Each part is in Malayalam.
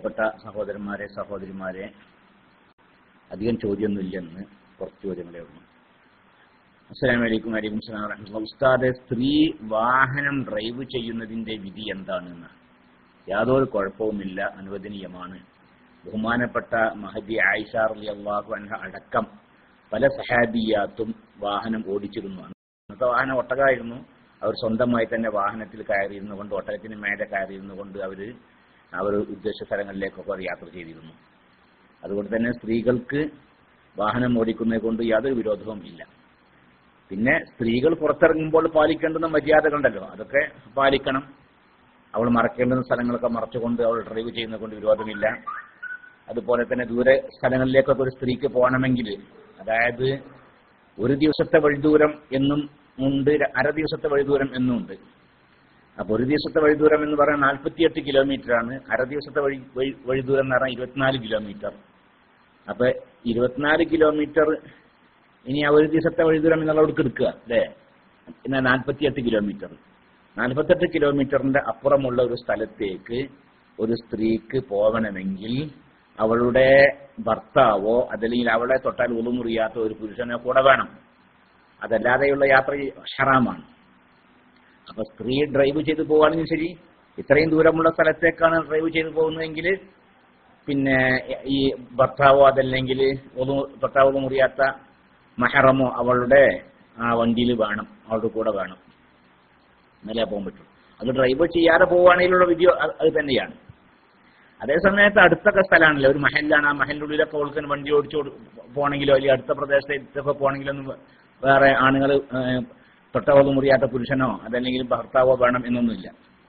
പ്പെട്ട സഹോദരന്മാരെ സഹോദരിമാരെ അധികം ചോദ്യമൊന്നുമില്ലെന്ന് കുറച്ച് ചോദ്യങ്ങളേ ഉള്ളൂ അസ്സലാമു അലൈക്കും വലൈക്കും സ്ലാം വറഹ്മത്തുള്ളാഹി ഉസ്താദെ സ്ത്രീ വാഹനം ഡ്രൈവ് ചെയ്യുന്നതിന്റെ വിധി എന്താണെന്ന് യാതൊരു കുഴപ്പവുമില്ല അനുവദനീയമാണ് ബഹുമാനപ്പെട്ട മഹദി ആയിഷ റളിയല്ലാഹു അൻഹ അടക്കം പല സഹാബിയാത്തും വാഹനം ഓടിച്ചിരുന്നു അന്നത്തെ വാഹനം ഒട്ടകമായിരുന്നു അവർ സ്വന്തമായി തന്നെ വാഹനത്തിൽ കയറിയിരുന്നു കൊണ്ട് ഒട്ടകത്തിന് മേലെ കയറിയിരുന്നു കൊണ്ട് അവർ അവർ ഉദ്ദേശ സ്ഥലങ്ങളിലേക്കൊക്കെ അവർ യാത്ര ചെയ്തിരുന്നു അതുകൊണ്ട് തന്നെ സ്ത്രീകൾക്ക് വാഹനം ഓടിക്കുന്നത് കൊണ്ട് യാതൊരു വിരോധവും ഇല്ല പിന്നെ സ്ത്രീകൾ പുറത്തിറങ്ങുമ്പോൾ പാലിക്കേണ്ടുന്ന മര്യാദകളുണ്ടല്ലോ അതൊക്കെ പാലിക്കണം അവൾ മറക്കേണ്ടുന്ന സ്ഥലങ്ങളൊക്കെ മറച്ചുകൊണ്ട് അവൾ ഡ്രൈവ് ചെയ്യുന്നത് കൊണ്ട് വിരോധമില്ല അതുപോലെ തന്നെ ദൂരെ സ്ഥലങ്ങളിലേക്കൊക്കെ ഒരു സ്ത്രീക്ക് പോകണമെങ്കിൽ അതായത് ഒരു ദിവസത്തെ വഴിദൂരം എന്നും ഉണ്ട് അര ദിവസത്തെ വഴിദൂരം എന്നും ഉണ്ട് അപ്പോൾ ഒരു ദിവസത്തെ വഴിദൂരം എന്ന് പറയുന്നത് നാൽപ്പത്തിയെട്ട് കിലോമീറ്റർ ആണ് അര ദിവസത്തെ വഴി വഴി- വഴിദൂരം എന്ന് പറഞ്ഞാൽ ഇരുപത്തിനാല് കിലോമീറ്റർ അപ്പൊ ഇരുപത്തിനാല് കിലോമീറ്റർ ഇനി ആ ഒരു ദിവസത്തെ വഴിദൂരം എന്നുള്ളവർക്ക് എടുക്കുക അല്ലേ എന്നാൽ നാൽപ്പത്തിയെട്ട് കിലോമീറ്റർ നാൽപ്പത്തെട്ട് കിലോമീറ്ററിന്റെ അപ്പുറമുള്ള ഒരു സ്ഥലത്തേക്ക് ഒരു സ്ത്രീക്ക് പോകണമെങ്കിൽ അവളുടെ ഭർത്താവോ അതല്ലെങ്കിൽ അവളെ തൊട്ടാൽ ഉളുമുറിയാത്ത ഒരു പുരുഷനോ കൂടെ വേണം അതല്ലാതെയുള്ള യാത്ര ഹറാമാണ് അപ്പൊ സ്ത്രീ ഡ്രൈവ് ചെയ്ത് പോവുകയാണെങ്കിൽ ശരി ഇത്രയും ദൂരമുള്ള സ്ഥലത്തേക്കാണ് ഡ്രൈവ് ചെയ്ത് പോകുന്നതെങ്കിൽ പിന്നെ ഈ ഭർത്താവോ അതല്ലെങ്കിൽ ഒതു ഭർത്താവ് മുറിയാത്ത മഹറമോ അവളുടെ ആ വണ്ടിയിൽ വേണം അവളുടെ കൂടെ വേണം എന്നാലേ പോകാൻ പറ്റും അത് ഡ്രൈവ് ചെയ്യാതെ പോവുകയാണെങ്കിലുള്ള വിധി അത് അത് തന്നെയാണ് അതേ സമയത്ത് അടുത്തൊക്കെ സ്ഥലമാണല്ലോ ഒരു മഹലിലാണ് ആ മഹലിൻ്റെ ഉള്ളിലൊക്കെ ഓൾക്ക് വണ്ടി ഓടിച്ചു പോകണമെങ്കിലോ അല്ലെങ്കിൽ അടുത്ത പ്രദേശത്തൊക്കെ പോകണമെങ്കിലൊന്നും വേറെ ആണുങ്ങൾ തൊട്ടവത് മുറിയാത്ത പുരുഷനോ അതല്ലെങ്കിൽ ഭർത്താവോ വേണം എന്നൊന്നുമില്ല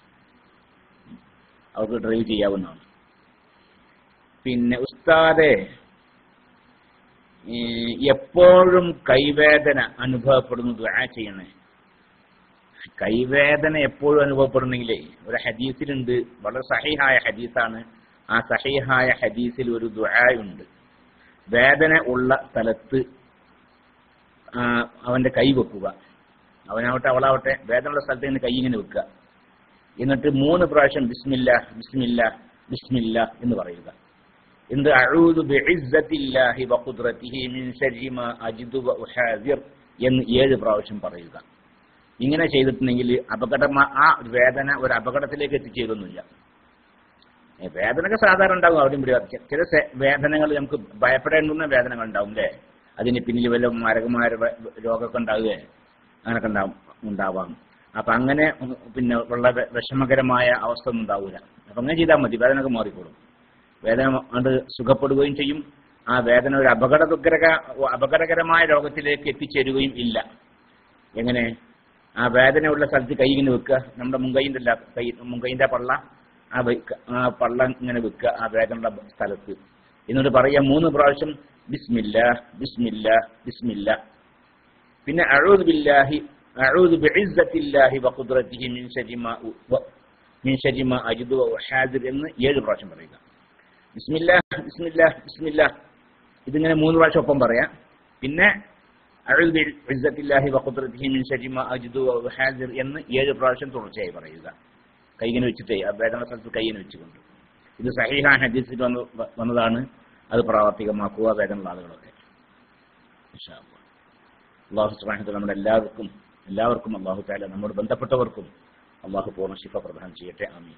അവർക്ക് ഡ്രൈവ് ചെയ്യാവുന്നതാണ് പിന്നെ ഉസ്താദെ ഈ എപ്പോഴും കൈവേദന അനുഭവപ്പെടുന്നു ദുആ ചെയ്യണേ കൈവേദന എപ്പോഴും അനുഭവപ്പെടുന്നെങ്കിലേ ഒരു ഹദീസിലുണ്ട് വളരെ സഹിഹായ ഹദീസാണ് ആ സഹിഹായ ഹദീസിൽ ഒരു ദുആയുണ്ട് വേദന ഉള്ള സ്ഥലത്ത് ആ, അവന്റെ കൈ വെക്കുക അവനാവട്ടെ അവളാവട്ടെ വേദനയുള്ള സ്ഥലത്ത് ഇങ്ങനെ കൈ ഇങ്ങനെ വെക്കുക എന്നിട്ട് മൂന്ന് പ്രാവശ്യം ബിസ്മില്ല ബിസ്മില്ല ബിസ്മില്ല എന്ന് പറയുക എന്ത് അഊദു ബിഇസ്സത്തില്ലാഹി വഖുദ്റതിഹി മിൻ ശർരി മാ അജിദു വ ഉഹാദിർ എന്ന് ഏഴ് പ്രാവശ്യം പറയുക ഇങ്ങനെ ചെയ്തിട്ടുണ്ടെങ്കിൽ അപകടമാ ആ വേദന ഒരു അപകടത്തിലേക്ക് എത്തിച്ചേരുന്നില്ല ഏ, വേദനയൊക്കെ സാധാരണ ഉണ്ടാകും അവിടെയും ഇവിടെ ചില സെ- വേദനകൾ നമുക്ക് ഭയപ്പെടേണ്ടുന്ന വേദനകൾ ഉണ്ടാവും അല്ലേ അതിന് പിന്നിൽ വല്ല മാരകമായ വ- രോഗമൊക്കെ ഉണ്ടാവുകയെ അങ്ങനൊക്കെ ഉണ്ടാവും ഉണ്ടാവാം അപ്പൊ അങ്ങനെ ഉം, പിന്നെ ഉള്ള വെ- വിഷമകരമായ അവസ്ഥ ഒന്നും ഉണ്ടാവൂല അപ്പൊ അങ്ങനെ ചെയ്താൽ മതി വേദനയൊക്കെ മാറിക്കോളും വേദന അത് സുഖപ്പെടുകയും ചെയ്യും ആ വേദന ഒരു അപകടകര അപകടകരമായ രോഗത്തിലേക്ക് എത്തിച്ചേരുകയും ഇല്ല എങ്ങനെ ആ വേദനയുള്ള സ്ഥലത്ത് കൈ ഇങ്ങനെ വെക്കുക നമ്മുടെ മുൻകൈൻ്റെ അല്ല കൈ മുൻകൈൻ്റെ പള്ള ആ വെ- ആ പള്ള ഇങ്ങനെ വെക്കുക ആ വേദനയുള്ള സ്ഥലത്ത് എന്നിട്ട് പറയാം മൂന്ന് പ്രാവശ്യം ബിസ്മില്ല ബിസ്മില്ല ബിസ്മില്ല പിന്നെ അഴൂദ് ബില്ലാഹി അഴൂദ് ബിഇസ്സത്തില്ലാഹി വഖുദ്റതിഹി മിൻ ശർരി മാ ഉ- വ- മിൻ ശർരി മാ അജിദു വ ഉഹാദിർ എന്ന് ഏഴ് പ്രാവശ്യം പറയുക ബിസ്മില്ല ബിസ്മില്ല ബിസ്മില്ല ഇതിങ്ങനെ മൂന്ന് പ്രാവശ്യം ഒപ്പം പറയാം പിന്നെ അഴൂദ് ബിഇസ്സത്തില്ലാഹി വഖുദ്റതിഹി മിൻ ശർരി മാ അജിദു വ ഉഹാദിർ എന്ന് ഏഴ് പ്രാവശ്യം തുടർച്ചയായി പറയുക കൈകിനെ വെച്ചിട്ടേ ആ വേദന സ്ഥലത്ത് കൈയിനെ വെച്ചുകൊണ്ട് ഇത് സഹീഹ ഹദീസിൽ വന്ന് വ- വന്നതാണ് അത് പ്രാവർത്തികമാക്കുക വേദനയുള്ള ആളുകളൊക്കെ ഇൻഷാ അല്ലാഹ്. അള്ളാഹു സുബ്ഹാനഹു നമ്മുടെ എല്ലാവർക്കും എല്ലാവർക്കും അള്ളാഹു താല നമ്മോട് ബന്ധപ്പെട്ടവർക്കും അള്ളാഹു പൂർണ്ണ ശിഫ പ്രദാനം ചെയ്യട്ടെ ആമീൻ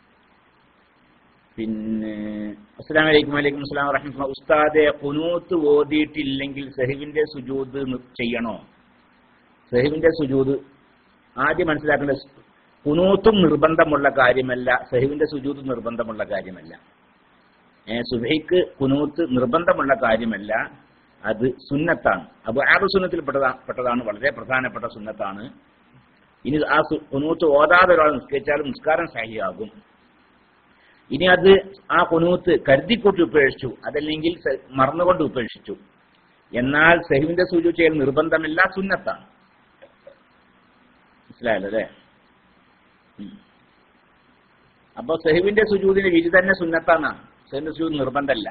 പിന്നെ അസ്സലാമു അലൈക്കും വലൈക്കും അസ്സലാം വറഹ്മത്തുള്ളാഹി ഉസ്താദെ ഖുനൂത്ത് ഓതിയിട്ടില്ലെങ്കിൽ സഹിവിന്റെ സുജൂദ് നി- ചെയ്യണോ സഹിവിന്റെ സുജൂദ് ആദ്യം മനസ്സിലാക്കേണ്ട കുനൂത്തും നിർബന്ധമുള്ള കാര്യമല്ല സഹിവിന്റെ സുജൂദ് നിർബന്ധമുള്ള കാര്യമല്ല ഏ, സുബഹിക്ക് കുനൂത്ത് നിർബന്ധമുള്ള കാര്യമല്ല അത് സുന്നത്താണ് അപ്പൊ ആറ് സുന്നത്തിൽ പെട്ടതാ പെട്ടതാണ് വളരെ പ്രധാനപ്പെട്ട സുന്നത്താണ് ഇനി ആ സു- കുനൂത്ത് ഓതാതെ ഒരാൾ നിസ്കരിച്ചാലും നിസ്കാരം സഹിയാകും ഇനി അത് ആ കുനൂത്ത് കരുതിക്കൂട്ടി ഉപേക്ഷിച്ചു അതല്ലെങ്കിൽ സ- മറന്നുകൊണ്ട് ഉപേക്ഷിച്ചു എന്നാൽ സഹിവിന്റെ സൂചി ചെയ്യൽ നിർബന്ധമില്ല സുന്നത്താണ് മനസ്സിലായല്ലോ അല്ലേ ഉം. അപ്പൊ സഹിവിന്റെ സുജൂദിന് വിധി തന്നെ സുന്നത്താണ് സഹിവിന്റെ സുജൂദ് നിർബന്ധമല്ല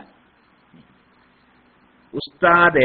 ഉസ്താദ്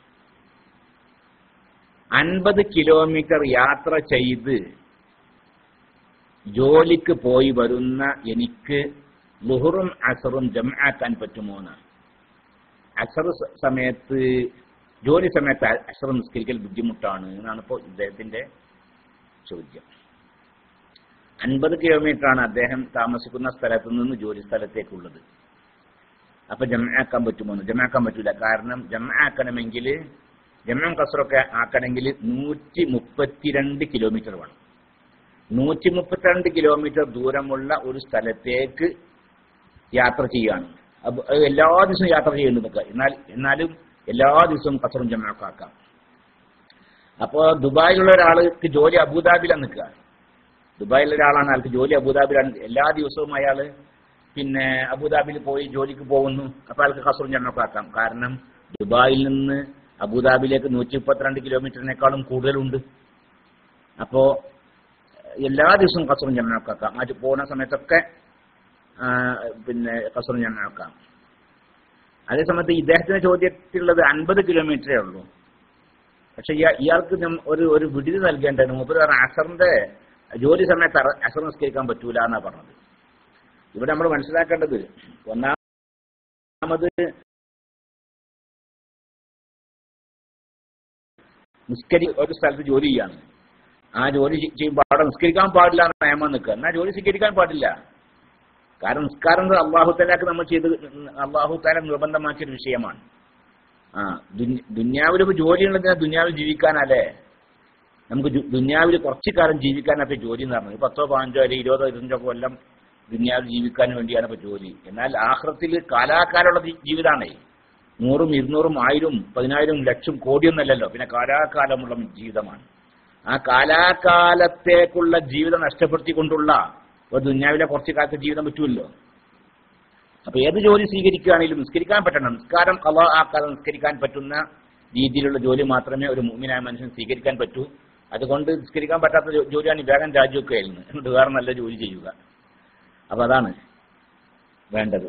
അൻപത് കിലോമീറ്റർ യാത്ര ചെയ്ത് ജോലിക്ക് പോയി വരുന്ന എനിക്ക് ലുഹറും അസറും ജംആക്കാൻ പറ്റുമോ എന്നാണ് അസർ സ- സമയത്ത് ജോലി സമയത്ത് അ- അസർ നിസ്കരിക്കൽ ബുദ്ധിമുട്ടാണ് എന്നാണ് ഇപ്പോൾ ഇദ്ദേഹത്തിന്റെ ചോദ്യം അൻപത് കിലോമീറ്റർ ആണ് അദ്ദേഹം താമസിക്കുന്ന സ്ഥലത്ത് നിന്ന് ജോലി സ്ഥലത്തേക്കുള്ളത് അപ്പൊ ജമാക്കാൻ പറ്റുമോ എന്ന് ജമാക്കാൻ പറ്റൂല കാരണം ജമാക്കണമെങ്കിൽ ജമ്മം കസറൊക്കെ ആക്കണമെങ്കിൽ നൂറ്റി മുപ്പത്തിരണ്ട് കിലോമീറ്റർ വേണം നൂറ്റി മുപ്പത്തിരണ്ട് കിലോമീറ്റർ ദൂരമുള്ള ഒരു സ്ഥലത്തേക്ക് യാത്ര ചെയ്യാണ് അപ്പൊ അത് എല്ലാ ദിവസവും യാത്ര ചെയ്യുന്നുണ്ട് നമുക്ക് എന്നാൽ എന്നാലും എല്ലാ ദിവസവും കസറും ജമാക്കും ആക്കാം അപ്പോൾ ദുബായിലുള്ള ഒരാൾക്ക് ജോലി അബുദാബിയിലാണ് നിൽക്കുക ദുബായിലുള്ള ഒരാളാണ് അയാൾക്ക് ജോലി അബുദാബിയിലാണ് എല്ലാ ദിവസവും അയാൾ പിന്നെ അബുദാബിയിൽ പോയി ജോലിക്ക് പോകുന്നു അപ്പോൾ അയാൾക്ക് കസറും ജമാക്കും ആക്കാം കാരണം ദുബായിൽ നിന്ന് അബുദാബിയിലേക്ക് നൂറ്റി മുപ്പത്തിരണ്ട് കിലോമീറ്ററിനേക്കാളും കൂടുതലുണ്ട് അപ്പോൾ എല്ലാ ദിവസവും കസറും ജമാക്കും ആക്കാം അത് പോകുന്ന സമയത്തൊക്കെ ആ, പിന്നെ കസറും ജമാക്കാം അതേ സമയത്ത് ഇദ്ദേഹത്തിന്റെ ചോദ്യത്തിലുള്ളത് അൻപത് കിലോമീറ്ററേ ഉള്ളൂ പക്ഷെ ഇയാ- ഇയാൾക്ക് നം- ഒരു ഒരു വിടുതി നൽകേണ്ടത് മൂപ്പര് പറഞ്ഞ അസറിന്റെ ജോലി സമയത്ത് അറ- അസർ നിസ്കരിക്കാൻ പറ്റൂല എന്നാ പറഞ്ഞത് ഇവിടെ നമ്മൾ മനസ്സിലാക്കേണ്ടത് ഒന്നാമത് നിസ്കരി ഒരു സ്ഥലത്ത് ജോലി ചെയ്യാണ് ആ ജോലി ചെ- ചെയ്യുമ്പോൾ അവിടെ നിസ്കരിക്കാൻ പാടില്ല എന്ന നിയമം നിൽക്കുക എന്നാൽ ജോലി സ്വീകരിക്കാൻ പാടില്ല കാരണം നിസ്കാരം എന്നത് അള്ളാഹു താലാക്ക് നമ്മൾ ചെയ്ത് അള്ളാഹു താല നിർബന്ധമാക്കിയ ഒരു വിഷയമാണ് ആ ദുനി- ദുന്യാവിൽ ഇപ്പോൾ ജോലി ഉള്ളതിനാ ദുന്യാവിൽ ജീവിക്കാനല്ലേ നമുക്ക് ദു- ദുന്യാവിൽ കുറച്ച് കാലം ജീവിക്കാനൊക്കെ ജോലി എന്ന് പറഞ്ഞത് പത്തോ പതിനഞ്ചോ അല്ലെങ്കിൽ ഇരുപതോ ഇരുപത്തഞ്ചോ കൊല്ലം ദുന്യാവിൽ ജീവിക്കാൻ വേണ്ടിയാണ് ഇപ്പോൾ ജോലി എന്നാൽ ആഹ്റത്തിൽ കാലാകാലമുള്ള ജീ- ജീവിതമാണേ നൂറും ഇരുന്നൂറും ആയിരം പതിനായിരം ലക്ഷം കോടിയൊന്നല്ലല്ലോ പിന്നെ കാലാകാലമുള്ള ജീവിതമാണ് ആ കാലാകാലത്തേക്കുള്ള ജീവിതം നഷ്ടപ്പെടുത്തിക്കൊണ്ടുള്ള ഒരു ദുന്യാവിലെ കുറച്ച് കാലത്തെ ജീവിതം പറ്റുമല്ലോ അപ്പൊ ഏത് ജോലി സ്വീകരിക്കുകയാണെങ്കിലും നിസ്കരിക്കാൻ പറ്റണം നിസ്കാരം കലാ ആക്കാതെ നിസ്കരിക്കാൻ പറ്റുന്ന രീതിയിലുള്ള ജോലി മാത്രമേ ഒരു മുമ്മിനായ മനുഷ്യൻ സ്വീകരിക്കാൻ പറ്റൂ അതുകൊണ്ട് നിസ്കരിക്കാൻ പറ്റാത്ത ജോ- ജോലിയാണ് വേഗം രാജിവെക്കുകയായിരുന്നു എന്നിട്ട് വേറെ നല്ല ജോലി ചെയ്യുക അപ്പൊ അതാണ് വേണ്ടത്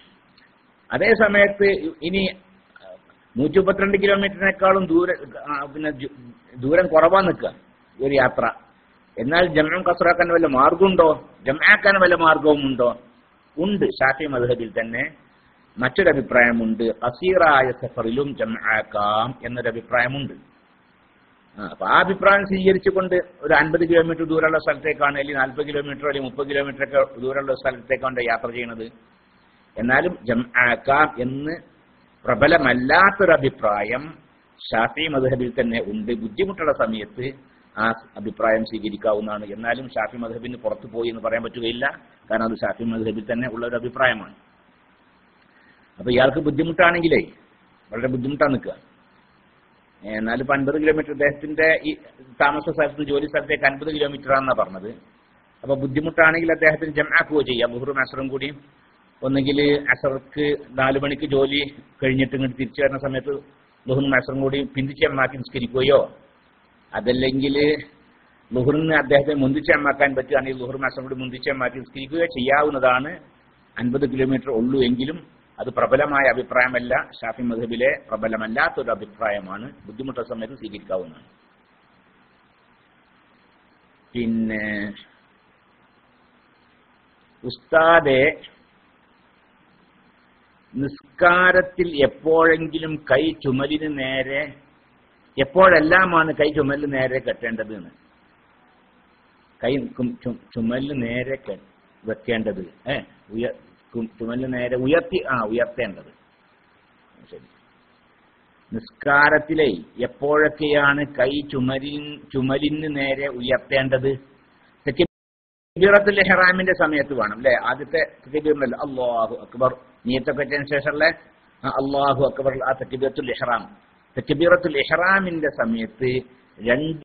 അതേ സമയത്ത് ഇനി നൂറ്റി മുപ്പത്തിരണ്ട് കിലോമീറ്ററിനേക്കാളും ദൂരം ആ, പിന്നെ ജു- ദൂരം കുറവാൻ നിൽക്കുക ഒരു യാത്ര എന്നാൽ ജമം കസറാക്കാൻ വല്ല മാർഗമുണ്ടോ ജമാക്കാൻ വല്ല മാർഗവും ഉണ്ടോ ഉണ്ട് ഷാഫി മധുഹബിൽ തന്നെ മറ്റൊരു അഭിപ്രായമുണ്ട് കസീറായ സഫറിലും ജമാക്കാം എന്നൊരു അഭിപ്രായമുണ്ട് ആ, അപ്പൊ ആ അഭിപ്രായം സ്വീകരിച്ചുകൊണ്ട് ഒരു അൻപത് കിലോമീറ്റർ ദൂരമുള്ള സ്ഥലത്തേക്കാണ് അല്ലെങ്കിൽ നാൽപ്പത് കിലോമീറ്റർ അല്ലെങ്കിൽ മുപ്പത് കിലോമീറ്റർ ഒക്കെ ദൂരമുള്ള സ്ഥലത്തേക്കാണ് യാത്ര ചെയ്യുന്നത് എന്നാലും ജംആക്കാം എന്ന് പ്രബലമല്ലാത്തൊരു അഭിപ്രായം ഷാഫി മധുഹബിൽ തന്നെ ഉണ്ട് ബുദ്ധിമുട്ടുള്ള സമയത്ത് ആ അഭിപ്രായം സ്വീകരിക്കാവുന്നതാണ് എന്നാലും ഷാഫി മധുഹബിന് പുറത്തു പോയി എന്ന് പറയാൻ പറ്റുകയില്ല കാരണം അത് ഷാഫി മധുഹബിൽ തന്നെ ഉള്ള ഒരു അഭിപ്രായമാണ് അപ്പൊ ഇയാൾക്ക് ബുദ്ധിമുട്ടാണെങ്കിലേ വളരെ ബുദ്ധിമുട്ടാണ് നിൽക്കുക എന്നാലും ഇപ്പൊ അൻപത് കിലോമീറ്റർ അദ്ദേഹത്തിന്റെ ഈ താമസ സ്ഥലത്ത് ജോലി സ്ഥലത്തേക്ക് അൻപത് കിലോമീറ്റർ ആണെന്നാണ് പറഞ്ഞത് അപ്പൊ ബുദ്ധിമുട്ടാണെങ്കിൽ അദ്ദേഹത്തിന് ജമാക്കുകയോ ചെയ്യാം ബുഹറും അസറും കൂടി ഒന്നുകിൽ അസർക്ക് നാലു മണിക്ക് ജോലി കഴിഞ്ഞിട്ട് ഇങ്ങോട്ട് തിരിച്ചു വരുന്ന സമയത്ത് ലുഹറും അസറും കൂടി പിന്തിച്ചമ്മാക്കി നിസ്കരിക്കുകയോ അതല്ലെങ്കിൽ ലുഹറിന് അദ്ദേഹത്തെ മുന്തിച്ചമ്മാക്കാൻ പറ്റുകയാണെങ്കിൽ ലുഹറും അസറും കൂടി മുന്തിച്ചമ്മാക്കി നിസ്കരിക്കുകയോ ചെയ്യാവുന്നതാണ് അൻപത് കിലോമീറ്റർ ഉള്ളൂ എങ്കിലും അത് പ്രബലമായ അഭിപ്രായമല്ല ഷാഫി മധബിലെ പ്രബലമല്ലാത്തൊരു അഭിപ്രായമാണ് ബുദ്ധിമുട്ടുള്ള സമയത്ത് സ്വീകരിക്കാവുന്നതാണ് പിന്നെ ഉസ്താദെ നിസ്കാരത്തിൽ എപ്പോഴെങ്കിലും കൈ ചുമലിന് നേരെ എപ്പോഴെല്ലാമാണ് കൈ ചുമലിന് നേരെ കെട്ടേണ്ടത് എന്ന് കൈ കും- ചു- ചുമലിന് നേരെ കെ- വെക്കേണ്ടത് ഏ ഉയ കു- ചുമലിന് നേരെ ഉയർത്തി ആ ഉയർത്തേണ്ടത് ശരി നിസ്കാരത്തിലെ എപ്പോഴൊക്കെയാണ് കൈ ചുമലിൻ ചുമലിന് നേരെ ഉയർത്തേണ്ടത് തക്ബീറത്തുൽ ഇഹ്റാമിന്റെ സമയത്ത് വേണം അല്ലെ ആദ്യത്തെ തക്ബീറിനല്ല അല്ലാഹു അക്ബർ നിയത്തൊക്കെ വെച്ചതിന് ശേഷമുള്ള ആ അല്ലാഹു അക്ബർ ആ തക്ബീറത്തുൽ ഇഹ്റാം തക്ബീറത്തുൽ ഇഹ്റാമിന്റെ സമയത്ത് രണ്ട്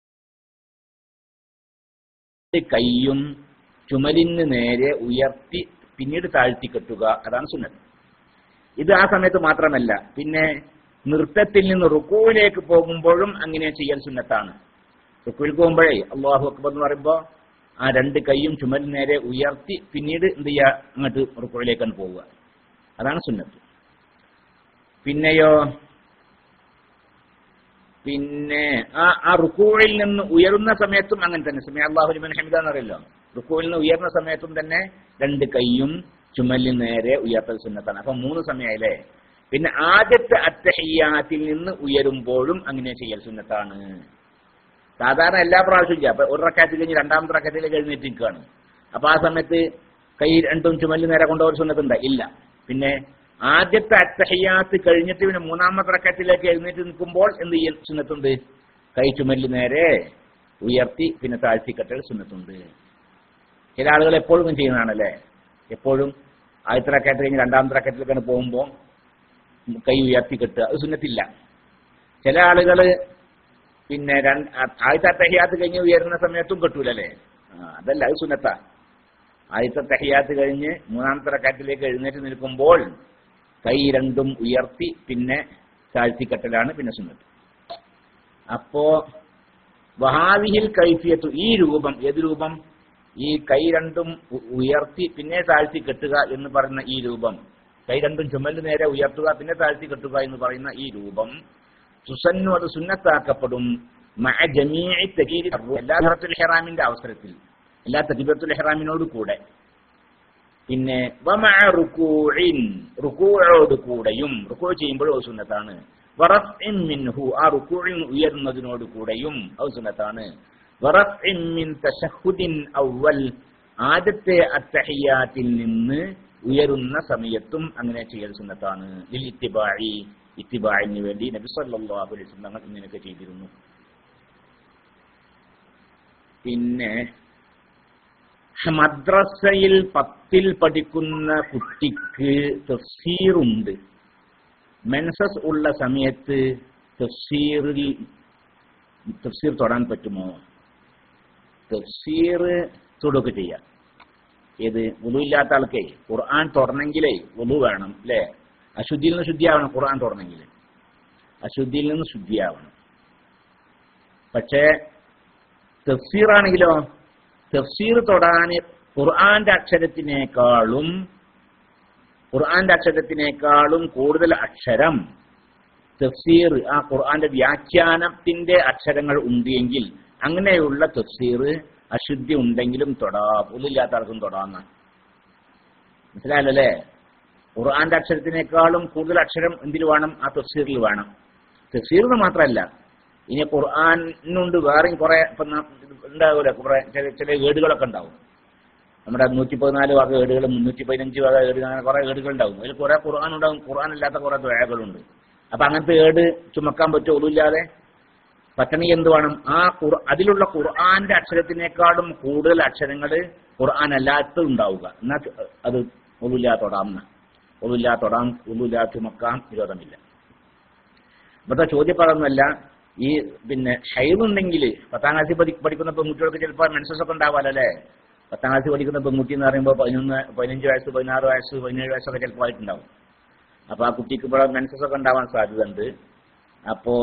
കൈയും ചുമലിന് നേരെ ഉയർത്തി പിന്നീട് താഴ്ത്തി കെട്ടുക അതാണ് സുന്നത്ത് ഇത് ആ സമയത്ത് മാത്രമല്ല പിന്നെ നൃത്തത്തിൽ നിന്ന് റുക്കുവിലേക്ക് പോകുമ്പോഴും അങ്ങനെ ചെയ്യൽ സുന്നത്താണ് റുക്കുവിൽ പോകുമ്പോഴേ അള്ളാഹു അക്ബർ എന്ന് പറയുമ്പോൾ ആ രണ്ട് കൈയും ചുമലിന് നേരെ ഉയർത്തി പിന്നീട് എന്ത് ചെയ്യുക അങ്ങോട്ട് റുക്കുവിലേക്കാണ് പോവുക അതാണ് സുന്നത്ത് പിന്നെയോ പിന്നെ ആ ആ റുക്കുവിൽ നിന്ന് ഉയരുന്ന സമയത്തും അങ്ങനെ തന്നെ സമയ അള്ളാഹു ലിമൻ ഹമിദ എന്നറിയല്ലോ റുക്കുവിൽ നിന്ന് ഉയർന്ന സമയത്തും തന്നെ രണ്ട് കൈയും ചുമലിന് നേരെ ഉയർത്തൽ സുന്നത്താണ് അപ്പൊ മൂന്ന് സമയമായില്ലേ പിന്നെ ആദ്യത്തെ അത്തഹയ്യാത്തിൽ നിന്ന് ഉയരുമ്പോഴും അങ്ങനെ ചെയ്യൽ സുന്നത്താണ് സാധാരണ എല്ലാ പ്രാവശ്യവും ചെയ്യാം അപ്പൊ ഒരു റക്കാത്തിൽ കഴിഞ്ഞ് രണ്ടാമത്തെ റക്കാത്തിലേക്ക് എഴുന്നേറ്റ് നിൽക്കുകയാണ് അപ്പൊ ആ സമയത്ത് കൈ രണ്ടും ചുമലിന് നേരെ കൊണ്ടുപോകുന്ന സുന്നത്തുണ്ട് ഇല്ല പിന്നെ ആദ്യത്തെ അത്തഹയ്യാത്ത് കഴിഞ്ഞിട്ട് പിന്നെ മൂന്നാമത്തെ റക്കത്തിലേക്ക് എഴുന്നേറ്റ് നിൽക്കുമ്പോൾ എന്ത് ചെയ്യും സുന്നത്തുണ്ട് കൈ ചുമലിൽ നേരെ ഉയർത്തി പിന്നെ താഴ്ത്തി കെട്ടൽ സുന്നത്തുണ്ട് ചില ആളുകൾ എപ്പോഴും ഇങ്ങനെ ചെയ്യുന്നതാണല്ലേ എപ്പോഴും ആദ്യത്തെ റക്കത്ത് കഴിഞ്ഞ് രണ്ടാമത്തെ റക്കത്തിലേക്കാണ് പോകുമ്പോൾ കൈ ഉയർത്തി കെട്ടുക അത് സുന്നത്തില്ല ചില ആളുകൾ പിന്നെ രണ്ട് ആദ്യത്തെ തഹിയാത്ത് കഴിഞ്ഞ് ഉയരുന്ന സമയത്തും കെട്ടൂലല്ലേ ആ, അതല്ല അത് സുന്നത്താ ആദ്യത്തെ തഹിയാത്ത് കഴിഞ്ഞ് മൂന്നാമത്തെ റക്കാറ്റിലേക്ക് എഴുന്നേറ്റ് നിൽക്കുമ്പോൾ കൈ രണ്ടും ഉയർത്തി പിന്നെ താഴ്ത്തിക്കെട്ടലാണ് പിന്നെ സുന്നത്ത് അപ്പോ വഹാവിഹിൽ കൈഫിയത്തു ഈ രൂപം ഏത് രൂപം ഈ കൈ രണ്ടും ഉ- ഉയർത്തി പിന്നെ താഴ്ത്തി കെട്ടുക എന്ന് പറയുന്ന ഈ രൂപം കൈ രണ്ടും ചുമലിന് നേരെ ഉയർത്തുക പിന്നെ താഴ്ത്തി കെട്ടുക എന്ന് പറയുന്ന ഈ രൂപം സുസന്നു അത് സുന്നത്താക്കപ്പെടും മഅ ജമീഇ തകീരി എല്ലാ തരത്തുൽ ഹെറാമിന്റെ അവസരത്തിൽ എല്ലാ തകിബത്തുൽ ഹെറാമിനോട് കൂടെ പിന്നെ വമഅ റുകൂഇൻ റുകൂഅോട് കൂടെയും റുക്കൂ ചെയ്യുമ്പോഴും അത് സുന്നത്താണ് വറഫ്ഇൻ മിൻഹു ആ റുകൂഇൻ ഉയരുന്നതിനോട് കൂടെയും അത് സുന്നത്താണ് വറഫ്ഇൻ മിൻ തശഹുദിൻ അവൽ ആദ്യത്തെ അത്തഹിയാത്തിൽ നിന്ന് ഉയരുന്ന സമയത്തും അങ്ങനെ ചെയ്യൽ സുന്നത്താണ് ലിൽ ഇത്തിബായി ഇത്തിബായിന് വേണ്ടി നബി സല്ലല്ലാഹു അലൈഹി വസല്ലം തങ്ങൾ ഇങ്ങനെയൊക്കെ ചെയ്തിരുന്നു പിന്നെ മദ്രസയിൽ പത്തിൽ പഠിക്കുന്ന കുട്ടിക്ക് തഫ്സീറുണ്ട് മെൻസസ് ഉള്ള സമയത്ത് തഫ്സീറിൽ തഫ്സീർ തൊടാൻ പറ്റുമോ തഫ്സീർ തൊടുക ചെയ്യാം ഏത് ഉളു ഇല്ലാത്ത ആൾക്കേ ഖുർആൻ തൊടണമെങ്കിലേ ഉളു വേണം അല്ലേ അശുദ്ധിയിൽ നിന്ന് ശുദ്ധിയാവണം ഖുർആൻ തൊടണമെങ്കിൽ അശുദ്ധിയിൽ നിന്ന് ശുദ്ധിയാവണം പക്ഷേ തഫ്സീർ ആണെങ്കിലോ തഫ്സീർ തൊടാൻ ഖുർആന്റെ അക്ഷരത്തിനേക്കാളും ഖുർആന്റെ അക്ഷരത്തിനേക്കാളും കൂടുതൽ അക്ഷരം തഫ്സീർ ആ ഖുർആന്റെ വ്യാഖ്യാനത്തിന്റെ അക്ഷരങ്ങൾ ഉണ്ട് എങ്കിൽ അങ്ങനെയുള്ള തഫ്സീർ അശുദ്ധി ഉണ്ടെങ്കിലും തൊടാം ഒന്നില്ലാത്ത ആൾക്കും തൊടാന്ന മനസ്സിലായല്ലേ ഖുർആന്റെ അക്ഷരത്തിനേക്കാളും കൂടുതൽ അക്ഷരം എന്തിൽ വേണം ആ തഫ്സീറിൽ വേണം തഫ്സീറിന് മാത്രമല്ല ഇനി ഖുർആാനുണ്ട് വേറെയും കുറെ ഇപ്പൊ ന- ഉണ്ടാവൂല കുറെ ചില ചില ഏടുകളൊക്കെ ഉണ്ടാവും നമ്മുടെ നൂറ്റി പതിനാല് വക ഏടുകൾ മുന്നൂറ്റി പതിനഞ്ച് വക ഏടുകൾ അങ്ങനെ കുറെ ഏടുകൾ ഉണ്ടാവും അതിൽ കുറെ ഖുർആൻ ഉണ്ടാവും ഖുർആൻ അല്ലാത്ത കുറെ ദ്വയകളുണ്ട് അപ്പൊ അങ്ങനത്തെ ഏട് ചുമക്കാൻ പറ്റുമോ ഒന്നുമില്ലാതെ പറ്റണമെങ്കിൽ എന്ത് വേണം ആ ഖുർ അതിലുള്ള ഖുർആന്റെ അക്ഷരത്തിനേക്കാളും കൂടുതൽ അക്ഷരങ്ങൾ ഖുർആൻ അല്ലാത്തത് ഉണ്ടാവുക എന്നാ അത് ഒന്നുമില്ലാ തൊടാം ഒന്നുമില്ലാ തൊടാം ഒന്നുമില്ലാ ചുമക്കാം വിരോധമില്ല ഇവിടുത്തെ ചോദ്യപ്പദമൊന്നുമല്ല ഈ പിന്നെ ഹൈറുണ്ടെങ്കിൽ പത്താം ക്ലാസ്സിൽ പഠി പഠിക്കുന്ന പെൺകുട്ടികൾക്ക് ചിലപ്പോൾ മെൻസസ് ഒക്കെ ഉണ്ടാവാലോ അല്ലേ പത്താം ക്ലാസ്സിൽ പഠിക്കുന്ന പെൺകുട്ടി എന്ന് പറയുമ്പോൾ പതിനൊന്ന് പതിനഞ്ച് വയസ്സ് പതിനാറ് വയസ്സ് പതിനേഴ് വയസ്സൊക്കെ ചിലപ്പോൾ ആയിട്ടുണ്ടാവും അപ്പോൾ ആ കുട്ടിക്ക് ഇവിടെ മെൻസസ് ഒക്കെ ഉണ്ടാവാൻ സാധ്യത ഉണ്ട് അപ്പോൾ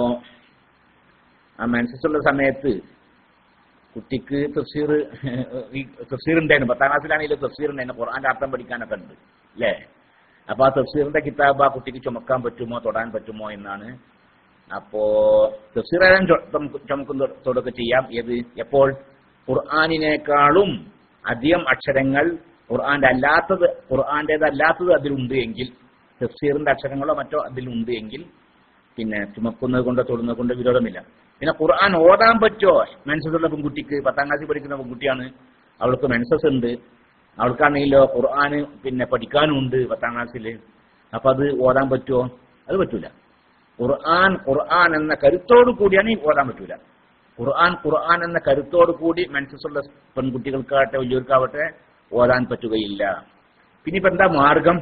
ആ മെൻസസ് ഉള്ള സമയത്ത് കുട്ടിക്ക് തഫ്സീർ ഈ തഫ്സീർ ഉണ്ടായിരുന്നു പത്താം ക്ലാസ്സിലാണെങ്കിലും തഫ്സീർ ഉണ്ടായിരുന്നു ഖുർആന്റെ അർത്ഥം പഠിക്കാനൊക്കെ ഉണ്ട് അല്ലേ അപ്പൊ ആ തഫ്സീറിന്റെ കിതാബ് ആ കുട്ടിക്ക് ചുമക്കാൻ പറ്റുമോ തൊടാൻ പറ്റുമോ എന്നാണ് അപ്പോ തഫ്സീറായാലും ചുമക്കുന്ന തൊടൊക്കെ ചെയ്യാം ഏത് എപ്പോൾ ഖുർആാനിനേക്കാളും അധികം അക്ഷരങ്ങൾ ഖുർആന്റെ അല്ലാത്തത് ഖുർആന്റേതല്ലാത്തത് അതിലുണ്ട് എങ്കിൽ തഫ്സീറിന്റെ അക്ഷരങ്ങളോ മറ്റോ അതിലുണ്ട് എങ്കിൽ പിന്നെ ചുമക്കുന്നത് കൊണ്ട് തൊടുന്നത് കൊണ്ട് വിരോധമില്ല പിന്നെ ഖുർആൻ ഓതാൻ പറ്റുമോ മെൻസസ് ഉള്ള പെൺകുട്ടിക്ക് പത്താം ക്ലാസ്സിൽ പഠിക്കുന്ന പെൺകുട്ടിയാണ് അവൾക്ക് മെൻസസ് ഉണ്ട് അവൾക്കാണെങ്കിലോ ഖുർആൻ പിന്നെ പഠിക്കാനും ഉണ്ട് പത്താം ക്ലാസ്സിൽ അപ്പൊ അത് ഓതാൻ പറ്റുമോ അത് പറ്റൂല ഖുർആൻ ഖുർആൻ എന്ന കരുത്തോടു കൂടിയാണ് ഈ ഓതാൻ പറ്റൂല ഖുർആൻ ഖുർആൻ എന്ന കരുത്തോടു കൂടി മെൻസസ് ഉള്ള പെൺകുട്ടികൾക്കാവട്ടെ വലിയവർക്കാവട്ടെ ഓതാൻ പറ്റുകയില്ല പിന്നെ ഇപ്പൊ എന്താ മാർഗം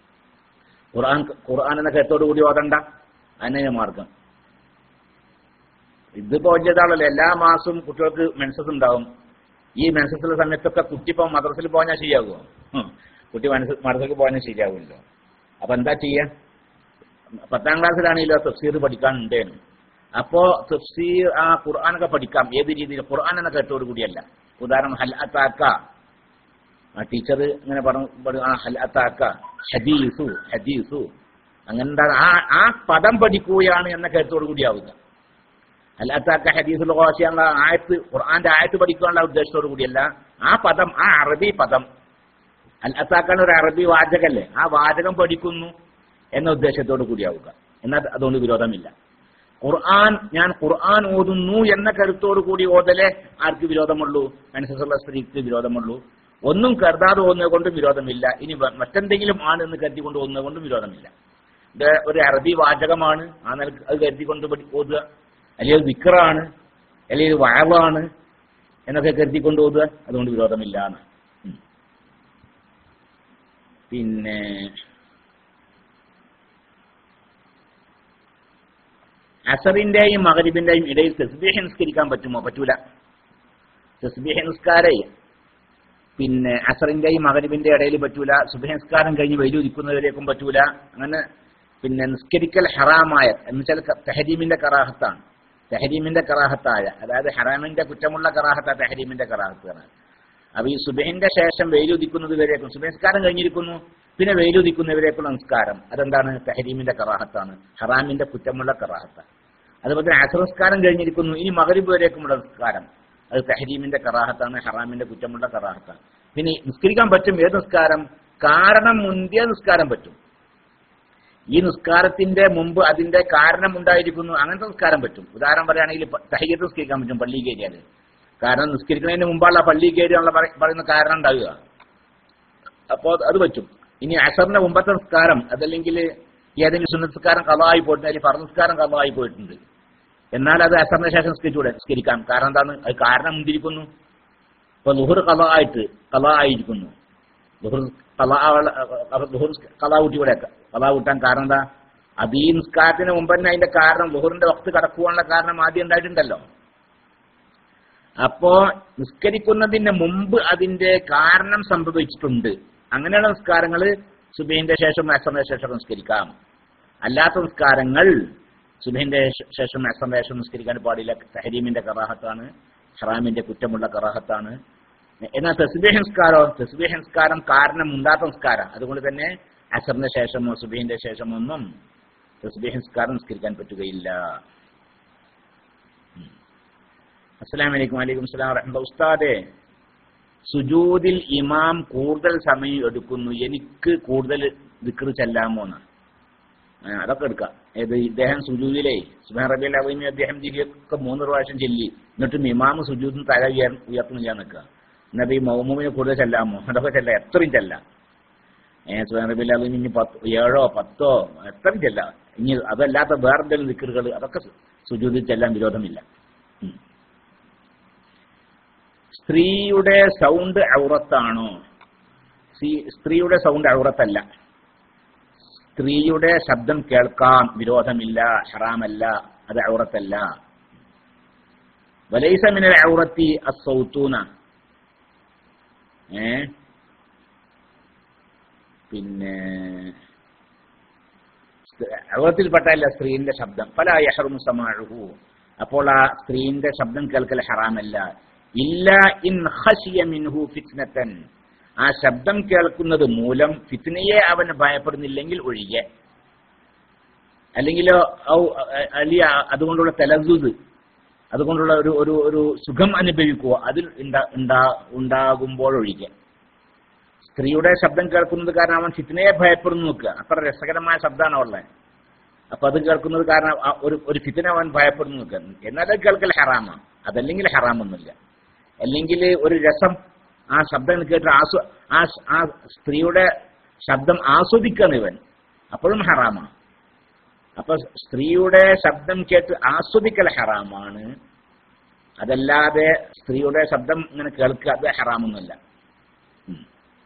ഖുർആൻ ഖുർആൻ എന്ന കരുത്തോടു കൂടി ഓതണ്ട അതിനെ മാർഗം ഇതിപ്പോ വലിയതാണല്ലോ എല്ലാ മാസവും കുട്ടികൾക്ക് മെൻസസ് ഉണ്ടാവും ഈ മെൻസസിലുള്ള സമയത്തൊക്കെ കുട്ടി ഇപ്പൊ മദ്രസയിൽ പോകാൻ ശരിയാകുമോ ഉം. കുട്ടി മനസ്സ് മദ്രസക്ക് പോകാൻ ശരിയാവുമല്ലോ അപ്പൊ എന്താ ചെയ്യാ പത്താം ക്ലാസ്സിലാണെങ്കിലോ തഫ്സീർ പഠിക്കാനുണ്ടേനു അപ്പോ തഫ്സീർ ആ ഖുർആാനൊക്കെ പഠിക്കാം ഏത് രീതിയിൽ ഖുർആൻ എന്ന കേട്ടോട് കൂടിയല്ല ഉദാഹരണം ഹൽ അത്താക്ക ആ ടീച്ചർ ഇങ്ങനെ പറഞ്ഞു പറഞ്ഞു, ആ ഹൽ അത്താക്ക ഹദീസു ഹദീസു അങ്ങനെ എന്താ ആ ആ പദം പഠിക്കുകയാണ് എന്ന കരുത്തോട് കൂടിയാവുക അൽ അത്താക്ക ഹദീസുൽ ഖാസി എന്ന ആയത്ത് ഖുർആന്റെ ആയത്ത് പഠിക്കാനുള്ള ഉദ്ദേശത്തോടു കൂടിയല്ല ആ പദം ആ അറബി പദം അൽ അത്താക്കാൻ ഒരു അറബി വാചകല്ലേ ആ വാചകം പഠിക്കുന്നു എന്ന ഉദ്ദേശത്തോട് കൂടിയാവുക എന്നാൽ അതുകൊണ്ട് വിരോധമില്ല ഖുർആൻ ഞാൻ ഖുർആൻ ഓതുന്നു എന്ന കരുത്തോടു കൂടി ഓതലേ ആർക്ക് വിരോധമുള്ളൂ അനുസരിച്ചുള്ള സ്ത്രീക്ക് വിരോധമുള്ളൂ ഒന്നും കരുതാതെ ഓതുന്നത് കൊണ്ടും വിരോധമില്ല ഇനി വ- മറ്റെന്തെങ്കിലും ആണ് എന്ന് കരുതിക്കൊണ്ട് ഓതുന്നത് കൊണ്ടും വിരോധമില്ല ഇത് ഒരു അറബി വാചകമാണ് ആ നിലക്ക് അത് കരുതിക്കൊണ്ട് പഠി- ഓതുക അല്ലെങ്കിൽ അത് വിക്റാണ് അല്ലെങ്കിൽ വയവാണ് എന്നൊക്കെ കരുതിക്കൊണ്ട് ഓതുക അതുകൊണ്ട് വിരോധമില്ല എന്ന് ഉം. പിന്നെ അസറിന്റെയും മകരിബിന്റെയും ഇടയിൽ തസ്ബീഹ് നിസ്കരിക്കാൻ പറ്റുമോ പറ്റൂല തസ്ബീഹ് നിസ്കാരേ പിന്നെ അസറിന്റെയും മകരിബിന്റെ ഇടയിൽ പറ്റൂല സുബഹ നിസ്കാരം കഴിഞ്ഞ് വെയിലുദിക്കുന്നവരേക്കും പറ്റൂല അങ്ങനെ പിന്നെ നിസ്കരിക്കൽ ഹറാമായ എന്ന് വെച്ചാൽ ക- തെഹരീമിന്റെ കറാഹത്താണ് തെഹരീമിന്റെ കറാഹത്തായ അതായത് ഹറാമിന്റെ കുറ്റമുള്ള കറാഹത്ത തെഹരീമിന്റെ കറാഹത്താണ് അപ്പൊ ഈ സുബഹിന്റെ ശേഷം വെയിലുദിക്കുന്നത് വരേക്കും സുബഹ നിസ്കാരം കഴിഞ്ഞിരിക്കുന്നു പിന്നെ വെയിലുദിക്കുന്നവരേക്കുള്ള നിസ്കാരം അതെന്താണ് തെഹരീമിന്റെ കറാഹത്താണ് ഹറാമിന്റെ കുറ്റമുള്ള കറാഹത്ത അതുപോലെ തന്നെ അസർ നിസ്കാരം കഴിഞ്ഞിരിക്കുന്നു ഇനി മകരിബ് വരേക്കുമുള്ള നിസ്കാരം അത് തെഹരീമിന്റെ കറാഹത്താണ് ഹറാമിന്റെ കുറ്റമുള്ള കറാഹത്താണ് പിന്നെ ഈ നിസ്കരിക്കാൻ പറ്റും ഏത് നിസ്കാരം കാരണം മുന്തിയ നിസ്കാരം പറ്റും ഈ നിസ്കാരത്തിന്റെ മുമ്പ് അതിന്റെ കാരണം ഉണ്ടായിരിക്കുന്നു അങ്ങനത്തെ നിസ്കാരം പറ്റും ഉദാഹരണം പറയുകയാണെങ്കിൽ തഹയ്യത്ത് നിസ്കരിക്കാൻ പറ്റും പള്ളി കയറിയാല് കാരണം നിസ്കരിക്കുന്നതിന് മുമ്പുള്ള പള്ളി കയറിയുള്ള പറയുന്ന കാരണം ഉണ്ടാവുക അപ്പോൾ അത് പറ്റും ഇനി അസറിന്റെ മുമ്പത്തെ നിസ്കാരം അതല്ലെങ്കിൽ ഏതെങ്കിലും സുന്നസ്കാരം കഥായി പോയിട്ടുണ്ട് അല്ലെങ്കിൽ ഫർ നിസ്കാരം കഥായി പോയിട്ടുണ്ട് എന്നാൽ അത് അസറിന് ശേഷം നിസ്കരിച്ചൂടെ നിസ്കരിക്കാം കാരണം എന്താണ് അത് കാരണം മുന്തിരിക്കുന്നു ഇപ്പൊ ലുഹുർ കഥ ആയിട്ട് കഥ ആയിരിക്കുന്നു ലുഹുർ കഥ ലുഹുർ കഥ കൂട്ടി ഇവിടെ കഥ കൂട്ടാൻ കാരണം എന്താ അത് ഈ നിസ്കാരത്തിന് മുമ്പ് തന്നെ അതിന്റെ കാരണം ലുഹുറിന്റെ വക്ത് കടക്കുവാനുള്ള കാരണം ആദ്യം ഉണ്ടായിട്ടുണ്ടല്ലോ അപ്പോ നിസ്കരിക്കുന്നതിന് മുമ്പ് അതിന്റെ കാരണം സംഭവിച്ചിട്ടുണ്ട് അങ്ങനെയുള്ള നിസ്കാരങ്ങൾ സുബൈന്റെ ശേഷം അസറിന്റെ ശേഷം നിസ്കരിക്കാം അല്ലാത്ത നിസ്കാരങ്ങൾ സുബൈന്റെ ശേഷം അസറിന്റെ ശേഷം നിസ്കരിക്കാൻ പാടില്ല തഹരീമിന്റെ കറാഹത്താണ് ഹറാമിന്റെ കുറ്റമുള്ള കറാഹത്താണ് എന്നാൽ തസ്ബീഹ് നിസ്കാരോ തസ്ബീഹ് നിസ്കാരം കാരണം ഉണ്ടാത്ത നിസ്കാരം അതുകൊണ്ട് തന്നെ അസറിന്റെ ശേഷമോ സുബൈന്റെ ശേഷമോ ഒന്നും തസ്ബീഹ് നിസ്കാരം നിസ്കരിക്കാൻ പറ്റുകയില്ല അസ്സലാമു അലൈക്കും വലൈക്കും അസ്സലാം വറഹ്മത്തുള്ളാഹി ഉസ്താദേ സുജൂദിൽ ഇമാം കൂടുതൽ സമയം എടുക്കുന്നു എനിക്ക് കൂടുതൽ ദിക്ർ ചെല്ലാമോ എന്ന് ആ, അതൊക്കെ എടുക്കാം ഏത് ഇദ്ദേഹം സുജൂദിലേ സുബാൻ റബി അലീമി അദ്ദേഹം ജില്ലയൊക്കെ മൂന്ന് പ്രാവശ്യം ചെല്ലി എന്നിട്ടും ഇമാം സുജൂദിന് തല ഉയർ ഉയർത്തുന്നില്ല നിൽക്കുക എന്നിട്ട് ഈ മൗമുവിന് കൂടുതൽ ചെല്ലാമോ അതൊക്കെ ചെല്ലാം എത്രയും ചെല്ലാം ഏഹ് സുബാൻ റബി അലീമി ഇനി പത്ത് ഏഴോ പത്തോ എത്രയും ചെല്ലാം ഇനി അതല്ലാത്ത വേറെ എന്തെങ്കിലും ദിക്കറുകൾ അതൊക്കെ സുജൂദിൽ ചെല്ലാൻ വിരോധമില്ല ഉം. സ്ത്രീയുടെ സൗണ്ട് ഔറത്താണോ സി- സ്ത്രീയുടെ സൗണ്ട് ഔറത്തല്ല സ്ത്രീയുടെ ശബ്ദം കേൾക്കാം വിരോധമില്ല ഹറാമല്ല അത് ഔറത്തല്ല വലൈസ മിനൽ ഔറത്തി അസൗത്തൂന ഏ പിന്നെ ഔറത്തിൽപ്പെട്ടല്ല സ്ത്രീന്റെ ശബ്ദം പല യഹറും സമാഴുഹു അപ്പോൾ ആ സ്ത്രീന്റെ ശബ്ദം കേൾക്കൽ ഹറാമല്ല ഇല്ല ഇൻ ഖശിയ മിൻഹു ഫിത്നത്തൻ ആ ശബ്ദം കേൾക്കുന്നത് മൂലം ഫിത്നയെ അവൻ ഭയപ്പെടുന്നില്ലെങ്കിൽ ഒഴികെ അല്ലെങ്കിലോ ഔ- അല്ലെ അതുകൊണ്ടുള്ള തലസുത് അതുകൊണ്ടുള്ള ഒരു ഒരു ഒരു സുഖം അനുഭവിക്കുക അതിൽ ഉണ്ടാ- ഉണ്ടാ- ഉണ്ടാകുമ്പോഴൊഴികെ സ്ത്രീയുടെ ശബ്ദം കേൾക്കുന്നത് കാരണം അവൻ ഫിത്നയെ ഭയപ്പെടുന്നു നോക്കുക അത്ര രസകരമായ ശബ്ദമാണ് ഉള്ളത് അപ്പൊ അത് കേൾക്കുന്നത് കാരണം ആ ഒരു ഒരു ഫിത്തിനെ അവൻ ഭയപ്പെടുന്നു നോക്കുക എന്നാൽ അത് കേൾക്കൽ ഹറാമാണ് അതല്ലെങ്കിൽ ഹറാമൊന്നുമില്ല അല്ലെങ്കിൽ ഒരു രസം ആ ശബ്ദം കേട്ട് ആസ്വ ആ സ്- ആ സ്ത്രീയുടെ ശബ്ദം ആസ്വദിക്കാണ് ഇവൻ അപ്പോഴും ഹറാമാണ് അപ്പൊ സ്ത്രീയുടെ ശബ്ദം കേട്ട് ആസ്വദിക്കൽ ഹറാമാണ് അതല്ലാതെ സ്ത്രീയുടെ ശബ്ദം ഇങ്ങനെ കേൾക്കുക അത് ഹറാമൊന്നുമല്ല ഉം.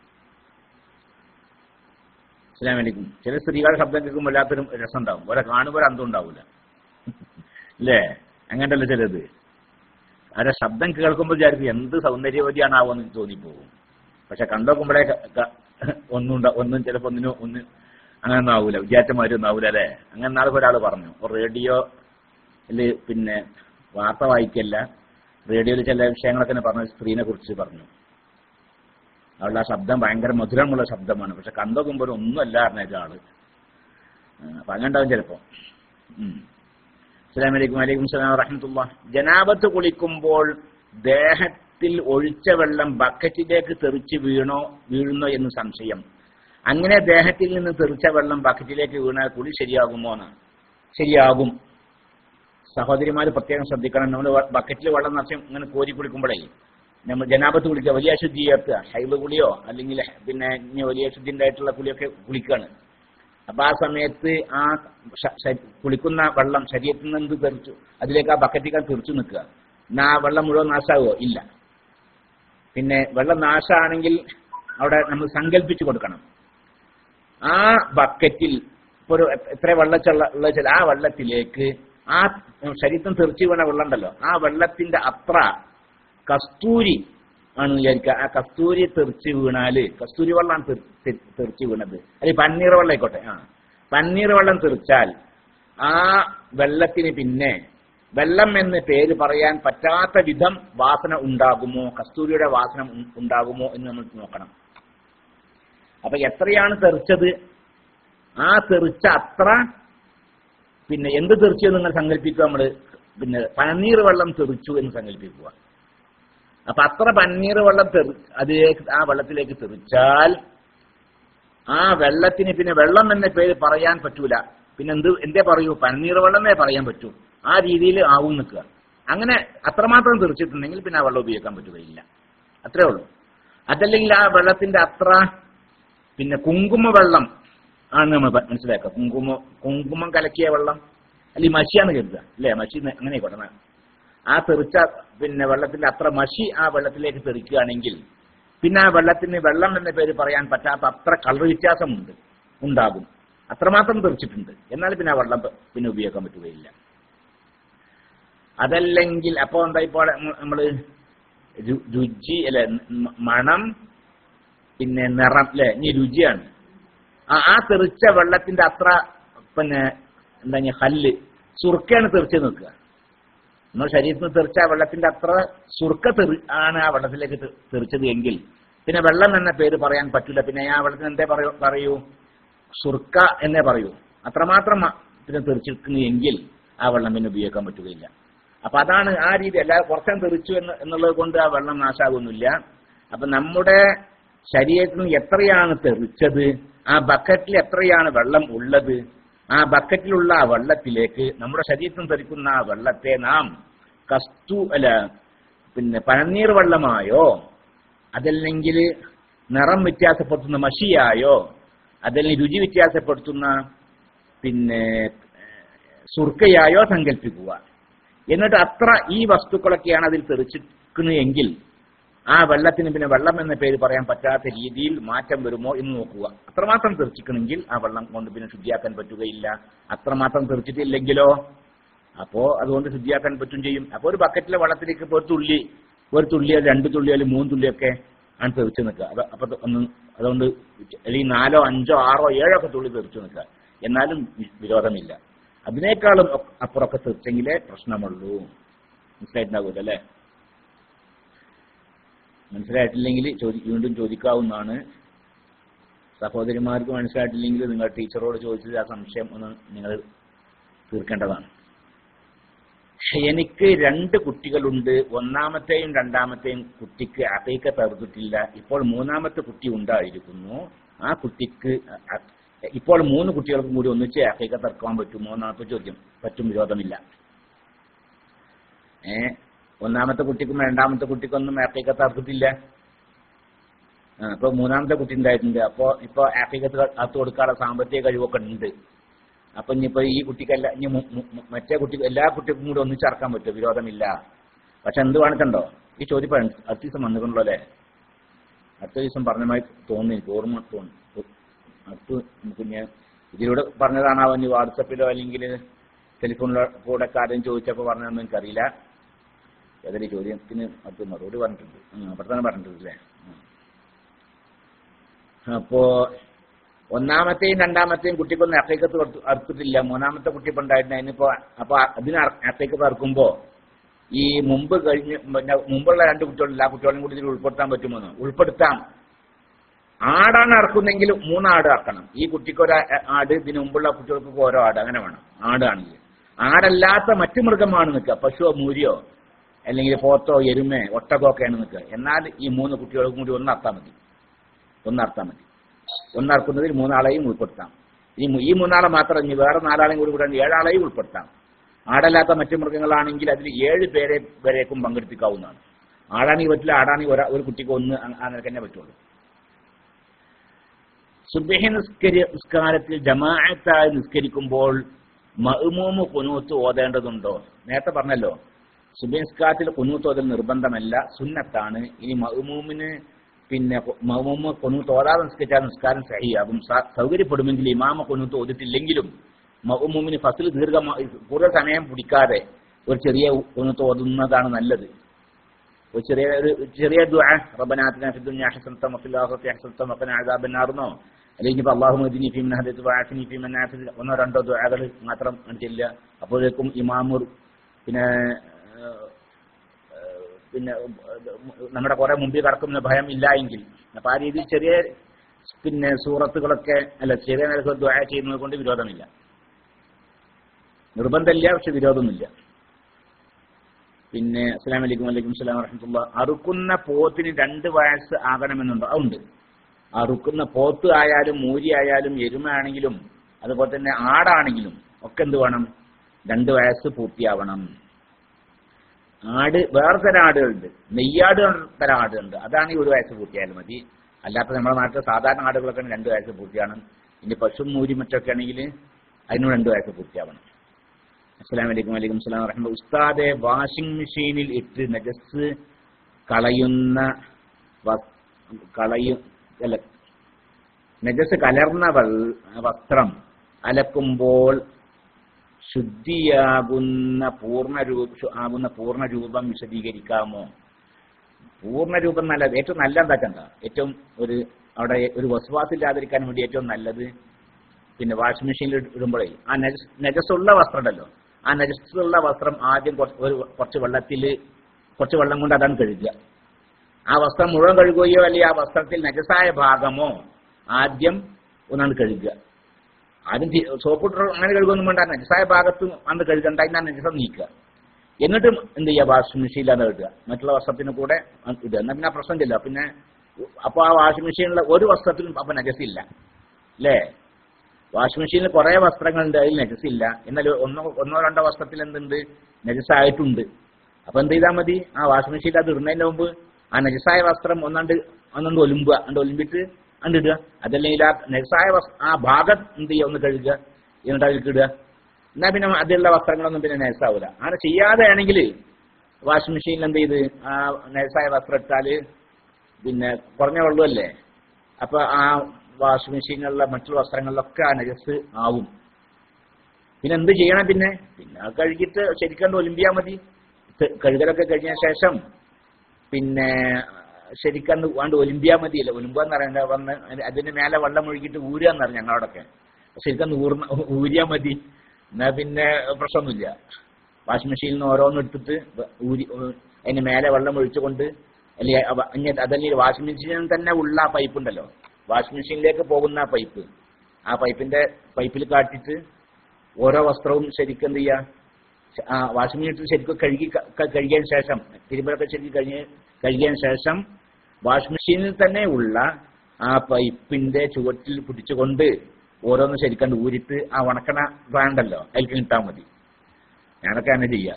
അസ്സലാമു അലൈക്കും ചില സ്ത്രീകളുടെ ശബ്ദം കേൾക്കുമ്പോൾ വല്ലാത്തൊരു രസം ഉണ്ടാവും ഓരോ കാണുമ്പോൾ ഒരു അന്തം ഉണ്ടാവില്ല അല്ലേ അങ്ങനല്ല ചിലത് അവരുടെ ശബ്ദം കേൾക്കുമ്പോൾ വിചാരിക്കും എന്ത് സൗന്ദര്യവതിയാണാവോ എന്ന് തോന്നിപ്പോകും പക്ഷെ കണ്ടോക്കുമ്പോഴേ ക- ക- ഒന്നും ഉണ്ടാ- ഒന്നും ചിലപ്പോൾ ഒന്നിനും ഒന്ന് അങ്ങനെ ഒന്നും ആവൂല വിചാരിച്ചമാരും ഒന്നും ആവൂല അല്ലേ അങ്ങനെ നാളെ ഒരാൾ പറഞ്ഞു റേഡിയോ പിന്നെ വാർത്ത വായിക്കല്ല റേഡിയോയിൽ ചില വിഷയങ്ങളൊക്കെ ഇങ്ങനെ പറഞ്ഞ സ്ത്രീനെ കുറിച്ച് പറഞ്ഞു അവളുടെ ആ ശബ്ദം ഭയങ്കര മധുരമുള്ള ശബ്ദമാണ് പക്ഷെ കണ്ടോക്കുമ്പോൾ ഒന്നും അല്ല അറിഞ്ഞ ആള് ആ, അപ്പൊ അങ്ങനെ ഉണ്ടാവും ചിലപ്പോ ഉം. അസ്സലാമു അലൈക്കും വലൈക്കും സ്ലാം വറഹമത്തുള്ള ജനാബത്ത് കുളിക്കുമ്പോൾ ദേഹ വെള്ളത്തിൽ ഒഴിച്ച വെള്ളം ബക്കറ്റിലേക്ക് തെറിച്ച് വീണോ വീഴുന്നോ എന്ന് സംശയം അങ്ങനെ ദേഹത്തിൽ നിന്ന് തെറിച്ച വെള്ളം ബക്കറ്റിലേക്ക് വീണാൽ കുളി ശരിയാകുമോ എന്നാണ് ശരിയാകും സഹോദരിമാർ പ്രത്യേകം ശ്രദ്ധിക്കണം നമ്മൾ ബക്കറ്റിൽ വെള്ളം നിറച്ച് ഇങ്ങനെ കോരി കുളിക്കുമ്പോഴേ നമ്മൾ ജനാപത്ത് കുളിക്കുക വലിയ അശുദ്ധി ചേർക്കുക ഹൈബ് കുളിയോ അല്ലെങ്കിൽ പിന്നെ ഇനി വലിയ അശുദ്ധി ഉണ്ടായിട്ടുള്ള കുളിയൊക്കെ കുളിക്കുകയാണ് അപ്പൊ ആ സമയത്ത് ആ ശ- ശ- കുളിക്കുന്ന വെള്ളം ശരീരത്തിൽ നിന്ന് എന്ത് തെറിച്ചു അതിലേക്ക് ആ ബക്കറ്റിക്കാൻ തെറിച്ചു നിൽക്കുക എന്നാ ആ വെള്ളം മുഴുവൻ നാശാവോ ഇല്ല പിന്നെ വെള്ളം നാശമാണെങ്കിൽ അവിടെ നമ്മൾ സങ്കല്പിച്ചു കൊടുക്കണം ആ ബക്കറ്റിൽ ഇപ്പൊ ഒരു എ- എത്ര വെള്ളച്ചുള്ള ഉള്ള വെച്ചാൽ ആ വെള്ളത്തിലേക്ക് ആ ശരീരത്തിൽ തെറിച്ചു വീണ വെള്ളം ഉണ്ടല്ലോ ആ വെള്ളത്തിന്റെ അത്ര കസ്തൂരി ആണ് വിചാരിക്കുക ആ കസ്തൂരി തെറിച്ച് വീണാല് കസ്തൂരി വെള്ളമാണ് തെറി- തെ- തെറിച്ച് വീണത് അല്ലെങ്കിൽ പന്നീർ വെള്ളം ആയിക്കോട്ടെ ആ പന്നീർ വെള്ളം തെറിച്ചാൽ ആ വെള്ളത്തിന് പിന്നെ വെള്ളം എന്ന് പേര് പറയാൻ പറ്റാത്ത വിധം വാസന ഉണ്ടാകുമോ കസ്തൂരിയുടെ വാസന ഉ- ഉണ്ടാകുമോ എന്ന് നമ്മൾ നോക്കണം അപ്പൊ എത്രയാണ് തെറിച്ചത് ആ തെറിച്ച അത്ര പിന്നെ എന്ത് തെറിച്ചു എന്ന് നിങ്ങൾ സങ്കല്പിക്കുക നമ്മള് പിന്നെ പനീർ വെള്ളം തെറിച്ചു എന്ന് സങ്കല്പിക്കുക അപ്പൊ അത്ര പന്നീർ വെള്ളം തെറി അതിലേക്ക് ആ വെള്ളത്തിലേക്ക് തെറിച്ചാൽ ആ വെള്ളത്തിന് പിന്നെ വെള്ളം എന്ന പേര് പറയാൻ പറ്റൂല പിന്നെ എന്ത് എന്തേ പറയൂ പന്നീർ വെള്ളമേ പറയാൻ പറ്റൂ ആ രീതിയിൽ ആവും നിൽക്കുക അങ്ങനെ അത്രമാത്രം തെറിച്ചിട്ടുണ്ടെങ്കിൽ പിന്നെ ആ വെള്ളം ഉപയോഗിക്കാൻ പറ്റുകയില്ല അത്രേ ഉള്ളൂ അതല്ലെങ്കിൽ ആ വെള്ളത്തിന്റെ അത്ര പിന്നെ കുങ്കുമ വെള്ളം ആണ് നമ്മൾ പ- മനസ്സിലാക്കുക കുങ്കുമം കുങ്കുമം കലക്കിയ വെള്ളം അല്ലെങ്കിൽ മഷിയാണ് കരുതുക അല്ലേ മഷി ന്ന് അങ്ങനെ ആയിക്കോട്ടെ ആ തെറിച്ച പിന്നെ വെള്ളത്തിന്റെ അത്ര മഷി ആ വെള്ളത്തിലേക്ക് തെറിക്കുകയാണെങ്കിൽ പിന്നെ ആ വെള്ളത്തിന് വെള്ളം എന്ന പേര് പറയാൻ പറ്റാത്ത അത്ര കളർ വ്യത്യാസമുണ്ട് ഉണ്ടാകും അത്രമാത്രം തെറിച്ചിട്ടുണ്ട് എന്നാൽ പിന്നെ ആ വെള്ളം പ- പിന്നെ ഉപയോഗിക്കാൻ പറ്റുകയില്ല അതല്ലെങ്കിൽ അപ്പോ എന്താ ഇപ്പോൾ നമ്മള് രു- രുചി അല്ലെ മ- മണം പിന്നെ നിറം അല്ലെ ഇനി രുചിയാണ് ആ ആ തെറിച്ച വെള്ളത്തിന്റെ അത്ര പിന്നെ എന്താ ഞാൻ ഹല്ല് സുർക്കയാണ് തെറിച്ച് നിൽക്കുക നമ്മുടെ ശരീരത്തിൽ നിന്ന് തെറിച്ച ആ വെള്ളത്തിന്റെ അത്ര സുർക്ക തെറി ആണ് ആ വെള്ളത്തിലേക്ക് തെ- തെറിച്ചത് എങ്കിൽ പിന്നെ വെള്ളം എന്ന പേര് പറയാൻ പറ്റില്ല പിന്നെ ആ വെള്ളത്തിന് എന്തേ പറയൂ പറയൂ സുർക്ക എന്നേ പറയൂ അത്രമാത്രം മ- പിന്നെ തെറിച്ചിരിക്കുന്നു എങ്കിൽ ആ വെള്ളം പിന്നെ ഉപയോഗിക്കാൻ പറ്റുകയില്ല അപ്പൊ അതാണ് ആ രീതി അല്ലാതെ കുറച്ചും തെറിച്ചു എന്ന് എന്നുള്ളത് കൊണ്ട് ആ വെള്ളം നാശാകുന്നില്ല അപ്പൊ നമ്മുടെ ശരീരത്തിൽ നിന്ന് എത്രയാണ് തെറിച്ചത് ആ ബക്കറ്റിൽ എത്രയാണ് വെള്ളം ഉള്ളത് ആ ബക്കറ്റിലുള്ള ആ വെള്ളത്തിലേക്ക് നമ്മുടെ ശരീരത്തിൽ നിന്ന് തെറിക്കുന്ന ആ വെള്ളത്തെ നാം കസ്തു അല്ല പിന്നെ പനനീർ വെള്ളമായോ അതല്ലെങ്കിൽ നിറം വ്യത്യാസപ്പെടുത്തുന്ന മഷിയായോ അതല്ലെങ്കിൽ രുചി വ്യത്യാസപ്പെടുത്തുന്ന പിന്നെ സുർക്കയായോ സങ്കല്പിക്കുക എന്നിട്ട് അത്ര ഈ വസ്തുക്കളൊക്കെയാണ് അതിൽ തെറിച്ചിരിക്കുന്നത് എങ്കിൽ ആ വെള്ളത്തിന് പിന്നെ വെള്ളം എന്ന പേര് പറയാൻ പറ്റാത്ത രീതിയിൽ മാറ്റം വരുമോ എന്ന് നോക്കുക അത്രമാത്രം തെറിച്ചിക്കണമെങ്കിൽ ആ വെള്ളം കൊണ്ട് പിന്നെ ശുദ്ധിയാക്കാൻ പറ്റുകയില്ല അത്രമാത്രം തെറിച്ചിട്ടില്ലെങ്കിലോ അപ്പോ അതുകൊണ്ട് ശുദ്ധിയാക്കാൻ പറ്റും ചെയ്യും അപ്പൊ ഒരു ബക്കറ്റിലെ വെള്ളത്തിലേക്ക് ഇപ്പൊ ഒരു തുള്ളി ഒരു തുള്ളി അല്ലെങ്കിൽ രണ്ട് തുള്ളി അല്ലെങ്കിൽ മൂന്ന് തുള്ളിയൊക്കെ ആണ് തെറിച്ച് നിൽക്കുക അത് അപ്പൊ അത് ഒന്ന് അതുകൊണ്ട് അല്ലെങ്കിൽ നാലോ അഞ്ചോ ആറോ ഏഴോ ഒക്കെ തുള്ളി തെറിച്ച് നിൽക്കുക എന്നാലും വി- വിരോധമില്ല അതിനേക്കാളും ഒ- അപ്പുറമൊക്കെ തെറിച്ചെങ്കിലേ പ്രശ്നമുള്ളൂ മനസ്സിലായിട്ടുണ്ടാവൂല അല്ലേ മനസ്സിലായിട്ടില്ലെങ്കിൽ ചോദി വീണ്ടും ചോദിക്കാവുന്നതാണ് സഹോദരിമാർക്ക് മനസ്സിലായിട്ടില്ലെങ്കിൽ നിങ്ങൾ ടീച്ചറോട് ചോദിച്ചത് ആ സംശയം ഒന്ന് നിങ്ങൾ തീർക്കേണ്ടതാണ് എനിക്ക് രണ്ട് കുട്ടികളുണ്ട് ഒന്നാമത്തെയും രണ്ടാമത്തെയും കുട്ടിക്ക് അപേക്ക തറുത്തിട്ടില്ല ഇപ്പോൾ മൂന്നാമത്തെ കുട്ടി ഉണ്ടായിരിക്കുന്നു ആ കുട്ടിക്ക് അ- അ- ഇപ്പോൾ മൂന്ന് കുട്ടികൾക്കും കൂടി ഒന്നിച്ച് അപേക്ക തർക്കാൻ പറ്റുമോ എന്നാണ് ചോദ്യം പറ്റും വിരോധമില്ല ഏ ഒന്നാമത്തെ കുട്ടിക്കും രണ്ടാമത്തെ കുട്ടിക്കൊന്നും ആഫ്രിക്ക തർക്കത്തില്ല ആ, ഇപ്പൊ മൂന്നാമത്തെ കുട്ടി ഉണ്ടായിട്ടുണ്ട് അപ്പോ ഇപ്പൊ ആഫ്രിക്കത്ത് അകത്ത് കൊടുക്കാനുള്ള സാമ്പത്തിക കഴിവൊക്കെ ഉണ്ട് അപ്പൊ ഇനിയിപ്പോ ഈ കുട്ടിക്കല്ല ഇനി മു- മു- മു- മറ്റേ കുട്ടി എല്ലാ കുട്ടിക്കും കൂടി ഒന്നിച്ചറക്കാൻ പറ്റും വിരോധമില്ല പക്ഷെ എന്ത് കാണിക്കണ്ടോ ഈ ചോദ്യം ഇപ്പൊ അടുത്ത ദിവസം വന്നിട്ടുണ്ടല്ലോ അല്ലേ അടുത്ത ദിവസം പറഞ്ഞമായി തോന്നി എനിക്ക് ഓർമ്മ തോന്നി അടുത്ത് നമുക്ക് ഞാൻ ഇതിലൂടെ പറഞ്ഞതാണാവോ ഇനി വാട്സപ്പിലോ അല്ലെങ്കിൽ ടെലിഫോണിലോ കൂടെ കാര്യം ചോദിച്ചപ്പോൾ പറഞ്ഞതെന്ന് എനിക്കറിയില്ല ഏതൊരു ചോദ്യത്തിന് അടുത്ത് മറുപടി പറഞ്ഞിട്ടുണ്ട് ഉം, അവിടെ തന്നെ പറഞ്ഞിട്ടുണ്ട് അല്ലേ ഉം. അപ്പോ ഒന്നാമത്തെയും രണ്ടാമത്തെയും കുട്ടിക്കൊന്നും അഫേക്കത്ത് അറുത്തിട്ടില്ല മൂന്നാമത്തെ കുട്ടി ഇപ്പൊ ഉണ്ടായിരുന്നു അതിനിപ്പോ അപ്പൊ അതിന് അഫേക്കത്ത് അറുക്കുമ്പോ ഈ മുമ്പ് കഴിഞ്ഞ് പിന്നെ മുമ്പുള്ള രണ്ട് കുട്ടികളില്ല ആ കുട്ടികളെയും കൂടി ഇതിൽ ഉൾപ്പെടുത്താൻ പറ്റുമോ ഉൾപ്പെടുത്താം ആടാണ് അറക്കുന്നെങ്കിൽ മൂന്നാട് അറക്കണം ഈ കുട്ടിക്ക് ഒരു ആ- ആട് ഇതിന് മുമ്പുള്ള കുട്ടികൾക്ക് ഓരോ ആട് അങ്ങനെ വേണം ആടാണെങ്കിൽ ആടല്ലാത്ത മറ്റു മൃഗമാണ് നിൽക്കുക പശുവോ മൂരിയോ അല്ലെങ്കിൽ പോത്തോ എരുമേ ഒട്ടകമൊക്കെയാണ് നിൽക്കുക എന്നാൽ ഈ മൂന്ന് കുട്ടികൾക്കും കൂടി ഒന്നർത്താൻ മതി ഒന്നർത്താൻ മതി ഒന്നർക്കുന്നതിൽ മൂന്നാളെയും ഉൾപ്പെടുത്താം ഈ മൂ- ഈ മൂന്നാളെ മാത്രം ഇനി വേറെ നാലാളെയും കൂടി കൂടാൻ ഏഴാളെയും ഉൾപ്പെടുത്താം ആടല്ലാത്ത മറ്റു മൃഗങ്ങളാണെങ്കിൽ അതിൽ ഏഴ് പേരെ വരേക്കും പങ്കെടുപ്പിക്കാവുന്നതാണ് ആടാണെങ്കിൽ പറ്റില്ല ആടാണെങ്കിൽ ഒരാ ഒരു കുട്ടിക്ക് ഒന്ന് അ- ആ നിലക്ക് തന്നെ പറ്റുള്ളൂ സുബഹി നിസ്കരി നിസ്കാരത്തിൽ ജമാഅത്തായി നിസ്കരിക്കുമ്പോൾ മഅ്മൂമ് കുനൂത്ത് ഓതേണ്ടതുണ്ടോ നേരത്തെ പറഞ്ഞല്ലോ സുബഹി നിസ്കാരത്തിൽ കുനൂത്ത് ഓതൽ നിർബന്ധമല്ല സുന്നത്താണ് ഇനി മഅ്മൂമിന് പിന്നെ മഅ്മൂമ് കുനൂത്ത് ഓതാതെ നിസ്കരിച്ചാൽ നിസ്കാരം സഹിയാകും സ- സൗകര്യപ്പെടുമെങ്കിൽ ഇമാമ കുനൂത്ത് ഓതിട്ടില്ലെങ്കിലും മഅ്മൂമിന് ഫസിൽ ദീർഘ കൂടുതൽ സമയം പിടിക്കാതെ ഒരു ചെറിയ കുനൂത്ത് ഓതുന്നതാണ് നല്ലത് ഒരു ചെറിയ ഒരു ചെറിയ ദുആ റബ്ബനാ ആതിനാ ഫിദ് ദുനിയ ഹസനത്തൻ വഫിൽ ആഖിറതി ഹസനത്തൻ വഖിനാ അദാബൻ നാർന്നോ അല്ലെങ്കിൽ ഇപ്പൊ അല്ലാഹുമ്മ ഹദിനി ഫീമൻ ഹദൈത വആഫിനി ഫീമൻ ആഫിദ് ഒന്നോ രണ്ടോ ദുആകൾ മാത്രം ചെല്ലുക അപ്പോഴേക്കും ഇമാമുർ പിന്നെ ഏഹ്, ഏഹ്, പിന്നെ ഏഹ്, നമ്മുടെ കുറെ മുമ്പിൽ കടക്കുന്ന ഭയം ഇല്ല എങ്കിൽ അപ്പൊ ആ രീതിയിൽ ചെറിയ പിന്നെ സൂറത്തുകളൊക്കെ അല്ല ചെറിയ നിലക്ക് ദുആ ചെയ്യുന്നത് കൊണ്ട് വിരോധമില്ല നിർബന്ധമില്ല പക്ഷെ വിരോധമൊന്നുമില്ല പിന്നെ അസ്സലാമു അലൈക്കും വലൈക്കും സ്ലാം വറഹമത്തുള്ള അറുക്കുന്ന പോത്തിന് രണ്ട് വയസ്സ് ആകണമെന്നുണ്ടോ അതുണ്ട് അറുക്കുന്ന പോത്ത് ആയാലും മൂരി ആയാലും എരുമ ആണെങ്കിലും അതുപോലെ തന്നെ ആടാണെങ്കിലും ഒക്കെ എന്ത് വേണം രണ്ട് വയസ്സ് പൂർത്തിയാവണം ആട് വേറെ തരം ആടുകളുണ്ട് നെയ്യാട് തരം ആടുകളുണ്ട് അതാണെങ്കിൽ ഒരു വയസ്സ് പൂർത്തിയായാലും മതി അല്ലാത്ത നമ്മുടെ നാട്ടിൽ സാധാരണ ആടുകളൊക്കെ രണ്ട് വയസ്സ് പൂർത്തിയാണ് ഇനി പശു മൂരി മറ്റൊക്കെ ആണെങ്കിൽ അതിന് രണ്ട് വയസ്സ് പൂർത്തിയാവണം അസ്സലാം വലൈക്കും വലൈക്കും സ്ലാം വറഹ്മ ഉസ്താദെ വാഷിംഗ് മെഷീനിൽ ഇട്ട് നജസ് കളയുന്ന വസ്- കളയു അല്ല നജസ് കലർന്ന വൽ- വസ്ത്രം അലക്കുമ്പോൾ ശുദ്ധിയാകുന്ന പൂർണ്ണ രൂപ ആകുന്ന പൂർണ്ണ രൂപം വിശദീകരിക്കാമോ പൂർണ്ണ രൂപം നല്ലത് ഏറ്റവും നല്ല എന്താ കണ്ട ഏറ്റവും ഒരു അവിടെ ഒരു വസ്വാസില്ലാതിരിക്കാൻ വേണ്ടി ഏറ്റവും നല്ലത് പിന്നെ വാഷിംഗ് മെഷീനിൽ ഇടുമ്പോഴേ ആ നജസ് നജസ്സുള്ള വസ്ത്രം ഉണ്ടല്ലോ ആ നജസ്സുള്ള വസ്ത്രം ആദ്യം കുറച്ച് ഒരു കുറച്ച് വെള്ളത്തിൽ കുറച്ച് വെള്ളം കൊണ്ട് അതാണ് കഴുകുക ആ വസ്ത്രം മുഴുവൻ കഴുകുകയോ അല്ലെങ്കിൽ ആ വസ്ത്രത്തിൽ നജസായ ഭാഗമോ ആദ്യം ഒന്നാണ് കഴുകുക ആദ്യം തി- സോപ്പിട്ട് അങ്ങനെ കഴുകുമൊന്നും വേണ്ട നജസായ ഭാഗത്ത് അന്ന് കഴുകണ്ട അതിനാ നജസം നീക്കുക എന്നിട്ട് എന്ത് ചെയ്യുക വാഷിംഗ് മെഷീനിലാണ് ഇടുക മറ്റുള്ള വസ്ത്രത്തിന് കൂടെ ഇടുക എന്നാൽ പിന്നെ ആ പ്രശ്നം ചെല്ലുക പിന്നെ അപ്പോൾ ആ വാഷിംഗ് മെഷീനിലെ ഒരു വസ്ത്രത്തിലും അപ്പം നജസില്ല അല്ലേ വാഷിംഗ് മെഷീനിൽ കുറേ വസ്ത്രങ്ങളുണ്ട് അതിൽ നജസില്ല എന്നാൽ ഒന്നോ ഒന്നോ രണ്ടോ വസ്ത്രത്തിൽ എന്തുണ്ട് നജസായിട്ടുണ്ട് അപ്പൊ എന്ത് ചെയ്താൽ മതി ആ വാഷിംഗ് മെഷീനിൽ അത് ഇടുന്നതിന് മുമ്പ് ആ നജസായ വസ്ത്രം ഒന്നാണ്ട് ഒന്നുകൊണ്ട് ഒലുമ്പുക അണ്ട് ഒലുമ്പിട്ട് അണ്ടിടുക അതല്ലെങ്കിൽ ആ നജസായ വസ്- ആ ഭാഗം എന്ത് ചെയ്യുക ഒന്ന് കഴുകുക എന്നിട്ട് അതിലേക്ക് ഇടുക എന്നാ പിന്നെ അതിലുള്ള വസ്ത്രങ്ങളൊന്നും പിന്നെ നജസാവില്ല അങ്ങനെ ചെയ്യാതെ ആണെങ്കിൽ വാഷിംഗ് മെഷീനിൽ എന്ത് ചെയ്ത് ആ നജസായ വസ്ത്രം ഇട്ടാല് പിന്നെ കുറഞ്ഞ വെള്ളമല്ലേ അപ്പൊ ആ വാഷിംഗ് മെഷീനിലുള്ള മറ്റുള്ള വസ്ത്രങ്ങളിലൊക്കെ ആ നജസ് ആവും പിന്നെ എന്ത് ചെയ്യണം പിന്നെ പിന്നെ അത് കഴുകിയിട്ട് ശരിക്കും ഒലിമ്പിയാൽ മതി ക- കഴുകലൊക്കെ കഴിഞ്ഞ ശേഷം പിന്നെ ശരിക്കന്ന് വേണ്ട ഒലിമ്പിയാൽ മതിയല്ലോ ഒലിമ്പുക എന്ന് പറയുന്നത് വന്ന് അതിന് അതിന്റെ മേലെ വെള്ളം ഒഴുകിയിട്ട് ഊരുക എന്ന് പറഞ്ഞു ഞങ്ങളോടൊക്കെ ശരിക്കും ഊർന്ന ഊരിയാൽ മതി എന്നാ പിന്നെ പ്രശ്നമൊന്നുമില്ല വാഷിംഗ് മെഷീനിൽ നിന്ന് ഓരോന്ന് എടുത്തിട്ട് വ- ഊരി ഏഹ് അതിന് മേലെ വെള്ളം ഒഴിച്ചുകൊണ്ട് അല്ലെങ്കിൽ അവ- ഇനി അതല്ലെങ്കിൽ വാഷിംഗ് മെഷീനിൽ തന്നെ ഉള്ള ആ പൈപ്പ് ഉണ്ടല്ലോ വാഷിംഗ് മെഷീനിലേക്ക് പോകുന്ന ആ പൈപ്പ് ആ പൈപ്പിന്റെ പൈപ്പിൽ കാട്ടിയിട്ട് ഓരോ വസ്ത്രവും ശരിക്കും എന്ത് ചെയ്യുക ആ വാഷിംഗ് മെഷീനിൽ ശരിക്കും കഴുകി ക- ക- കഴുകിയതിന് ശേഷം തിരുമ്പലൊക്കെ ശരിക്കും കഴിഞ്ഞ് കഴുകിയതിന് ശേഷം വാഷിംഗ് മെഷീനിൽ തന്നെ ഉള്ള ആ പൈപ്പിന്റെ ചുവട്ടിൽ പിടിച്ചുകൊണ്ട് ഓരോന്ന് ശരിക്കണ്ട് ഊരിട്ട് ആ ഉണക്കണ ബ്രാൻഡല്ലോ അതിലേക്ക് കിട്ടാൻ മതി ഞാനൊക്കെ അങ്ങനെ ചെയ്യാ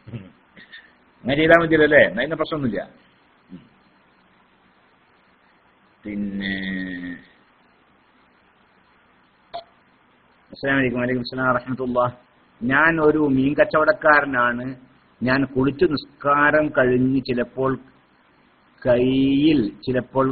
അങ്ങനെ ചെയ്താൽ മതിയല്ലോ അല്ലേ എന്നാ ഇതിന് പ്രശ്നമൊന്നുമില്ല ഉം. പിന്നെ അസ്സലാമു അലൈക്കും വലൈക്കും സ്ലാം വറഹമത്തുള്ള ഞാൻ ഒരു മീൻ കച്ചവടക്കാരനാണ് ഞാൻ കുളിച്ചു നിസ്കാരം കഴിഞ്ഞ് ചിലപ്പോൾ കയ്യിൽ ചിലപ്പോൾ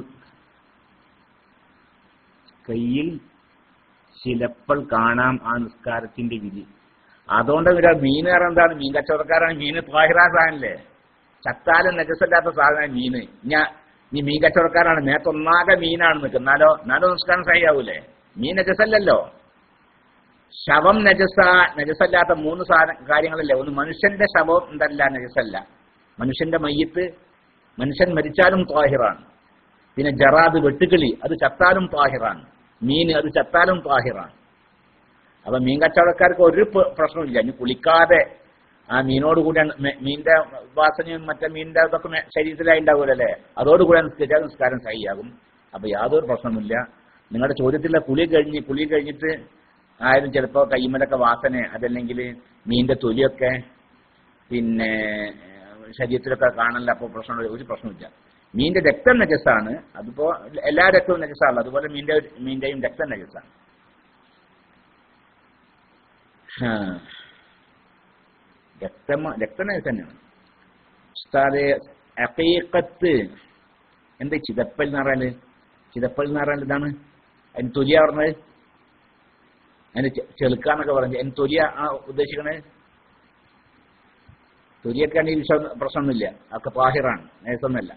കയ്യിൽ ചിലപ്പോൾ കാണാം ആ നിസ്കാരത്തിന്റെ വിധി അതുകൊണ്ട് ഇവര് മീൻ കാരണം എന്താണ് മീൻ കച്ചവടക്കാരാണ് മീന് ത്വാഹിറാ സാധനല്ലേ ചത്താലും നജസല്ലാത്ത സാധനം മീന് ഞാൻ നീ മീൻ കച്ചവടക്കാരാണ് നേത്തൊന്നാകെ മീനാണ് നിൽക്കുന്നത് എന്നാലോ എന്നാലോ നിസ്കാരം സഹിയാവൂലേ മീൻ നജസല്ലല്ലോ ശവം നജസ നജസല്ലാത്ത മൂന്ന് സാധന കാര്യങ്ങളല്ലേ ഒന്ന് മനുഷ്യന്റെ ശവം എന്തല്ല നജസല്ല മനുഷ്യന്റെ മയ്യത്ത് മനുഷ്യൻ മരിച്ചാലും ത്വാഹിറാണ് പിന്നെ ജറാദ് വെട്ടുകിളി അത് ചത്താലും ത്വാഹിറാണ് മീൻ അത് ചത്താലും ത്വാഹിറാണ് അപ്പൊ മീൻ കച്ചവടക്കാർക്ക് ഒരു പ- പ്രശ്നമില്ല ഇനി കുളിക്കാതെ ആ മീനോട് കൂടിയാണ് മെ- മീനിന്റെ വാസനയും മറ്റേ മീനിന്റെ ഇതൊക്കെ മെ- ശരീരത്തിലായി ഉണ്ടാവുമല്ലോ അല്ലേ അതോടുകൂടി നിസ്കരിച്ചാൽ നിസ്കാരം സഹിയാകും അപ്പൊ യാതൊരു പ്രശ്നമില്ല നിങ്ങളുടെ ചോദ്യത്തിലെ കുളി കഴിഞ്ഞ് കുളി കഴിഞ്ഞിട്ട് ആയാലും ചിലപ്പോൾ കൈമലൊക്കെ വാസന അതല്ലെങ്കിൽ മീനിന്റെ തൊലിയൊക്കെ പിന്നെ ഏഹ്, ശരീരത്തിലൊക്കെ കാണാനില്ല അപ്പോൾ പ്രശ്നം ഒരു പ്രശ്നമില്ല മീനിന്റെ രക്തം നജസാണ് അതിപ്പോ എല്ലാ രക്തവും നജസാണ് അതുപോലെ മീനിന്റെ മീന്റെയും രക്തം നജസാണ് ഹാ. രക്തം രക്തം നജസ് തന്നെയാണ് ഉസ്താദെ അക്കീക്കത്ത് എന്താ ഈ ചിതപ്പൽ എന്ന് പറഞ്ഞാല് ചിതപ്പൽ എന്ന് പറഞ്ഞാൽ ഇതാണ് അതിന് തൊലിയ പറഞ്ഞത് അതിന് ചെ- ചെളുക്കാന്നൊക്കെ പറഞ്ഞു അതിന് തൊലിയ ആ ഉദ്ദേശിക്കണേ തൊലിയൊക്കെ ആണെങ്കിൽ വിശ്വാസം പ്രശ്നമൊന്നുമില്ല അതൊക്കെ പാഹിറാണ് നേസൊന്നല്ല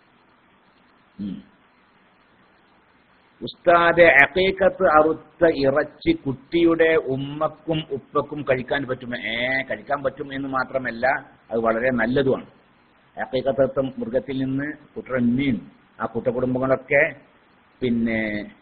ഉസ്താദെ അക്കീക്കത്ത് അറുത്ത ഇറച്ചി കുട്ടിയുടെ ഉമ്മക്കും ഉപ്പക്കും കഴിക്കാൻ പറ്റും ഏ കഴിക്കാൻ പറ്റും എന്ന് മാത്രമല്ല അത് വളരെ നല്ലതുമാണ് അക്കീക്കത്തം മൃഗത്തിൽ നിന്ന് കുട്ടിയുടെ ഉമ്മയും ആ കുട്ട കുടുംബങ്ങളൊക്കെ പിന്നെ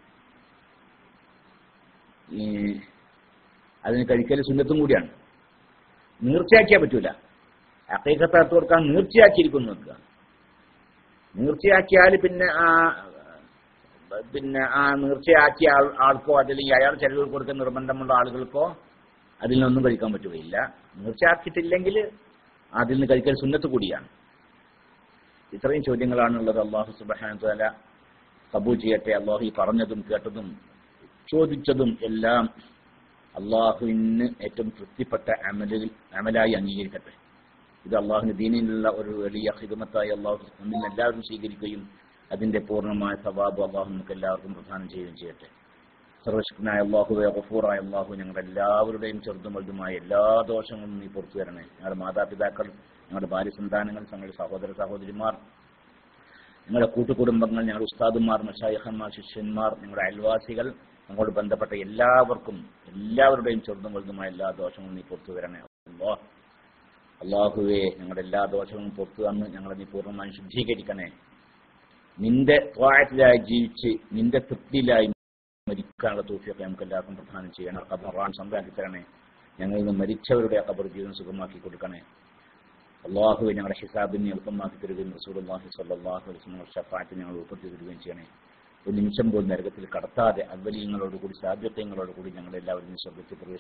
ഈ അതിന് കഴിക്കൽ സുന്നത്തും കൂടിയാണ് നീർച്ചയാക്കിയാൽ പറ്റൂല അക്കീക്കത്തത്ത് കൊടുക്കാൻ നീർച്ചയാക്കിയിരിക്കുന്നു വെക്കുക നീർച്ചയാക്കിയാൽ പിന്നെ ആ പിന്നെ ആ നീർച്ചയാക്കിയ ആൾ ആൾക്കോ അതല്ലെങ്കിൽ അയാൾ ചെലവ് കൊടുക്കുന്ന നിർബന്ധമുള്ള ആളുകൾക്കോ അതിൽ നിന്നൊന്നും കഴിക്കാൻ പറ്റുകയില്ല നീർച്ചയാക്കിയിട്ടില്ലെങ്കിൽ അതിൽ നിന്ന് കഴിക്കൽ സുന്നത്ത് കൂടിയാണ് ഇത്രയും ചോദ്യങ്ങളാണുള്ളത് അള്ളാഹു സുബാന തല കബൂൽ ചെയ്യട്ടെ അള്ളാഹു ഈ പറഞ്ഞതും കേട്ടതും ചോദിച്ചതും എല്ലാം അള്ളാഹുവിന് ഏറ്റവും തൃപ്തിപ്പെട്ട അമലിൽ അമലായി അംഗീകരിക്കട്ടെ ഇത് അള്ളാഹുവിന്റെ ദീനിലുള്ള ഒരു വലിയ ഹിദമത്തായി അള്ളാഹു നമ്മിൽ എല്ലാവരും സ്വീകരിക്കുകയും അതിന്റെ പൂർണ്ണമായ സവാബ് അള്ളാഹു നമുക്ക് എല്ലാവർക്കും പ്രദാനം ചെയ്യുകയും ചെയ്യട്ടെ സർവശക്തനായ അള്ളാഹുവെ ഗഫൂറായ അള്ളാഹു ഞങ്ങളുടെ എല്ലാവരുടെയും ചെറുതും വലുതുമായ എല്ലാ ദോഷങ്ങളും നീ പുറത്തു തരണേ ഞങ്ങളുടെ മാതാപിതാക്കൾ ഞങ്ങളുടെ ഭാര്യ സന്താനങ്ങൾ ഞങ്ങളുടെ സഹോദര സഹോദരിമാർ ഞങ്ങളുടെ കൂട്ടുകുടുംബങ്ങൾ ഞങ്ങളുടെ ഉസ്താദുമാർ മഷായഹന്മാർ ശിഷ്യന്മാർ ഞങ്ങളുടെ അയൽവാസികൾ ഞങ്ങളോട് ബന്ധപ്പെട്ട എല്ലാവർക്കും എല്ലാവരുടെയും ചെറുതും വലുതുമായ എല്ലാ ദോഷങ്ങളും നീ പുറത്തു തരണേ അള്ളാഹ് അള്ളാഹുവെ ഞങ്ങളുടെ എല്ലാ ദോഷങ്ങളും പുറത്തു തന്ന് ഞങ്ങളെ നീ പൂർണ്ണമായും ശുദ്ധീകരിക്കണേ നിന്റെ ത്വാഴത്തിലായി ജീവിച്ച് നിന്റെ തൃപ്തിയിലായി മരിക്കാനുള്ള തോഫിയൊക്കെ നമുക്ക് എല്ലാവർക്കും പ്രധാനം ചെയ്യണം ഖബറാൻ സംഭവിക്കി തരണേ ഞങ്ങളിൽ നിന്ന് മരിച്ചവരുടെ ആ ഖബർ ജീവിതം സുഖമാക്കി കൊടുക്കണേ അള്ളാഹുവെ ഞങ്ങളുടെ ഹിസാബിനെ എളുപ്പമാക്കി തരികയും റസൂലുള്ളാഹി സ്വല്ലല്ലാഹു അലൈഹി വസല്ലം ഷഫാഅത്ത് ഞങ്ങൾ ഉൾപ്പെടുത്തി തരികയും ചെയ്യണേ ഒരു നിമിഷം പോലും നരകത്തിൽ കടത്താതെ അവലീയങ്ങളോടുകൂടി സാധ്യതങ്ങളോടുകൂടി ഞങ്ങളെല്ലാവരും സ്വർഗത്തിൽ പ്രവേശിക്കും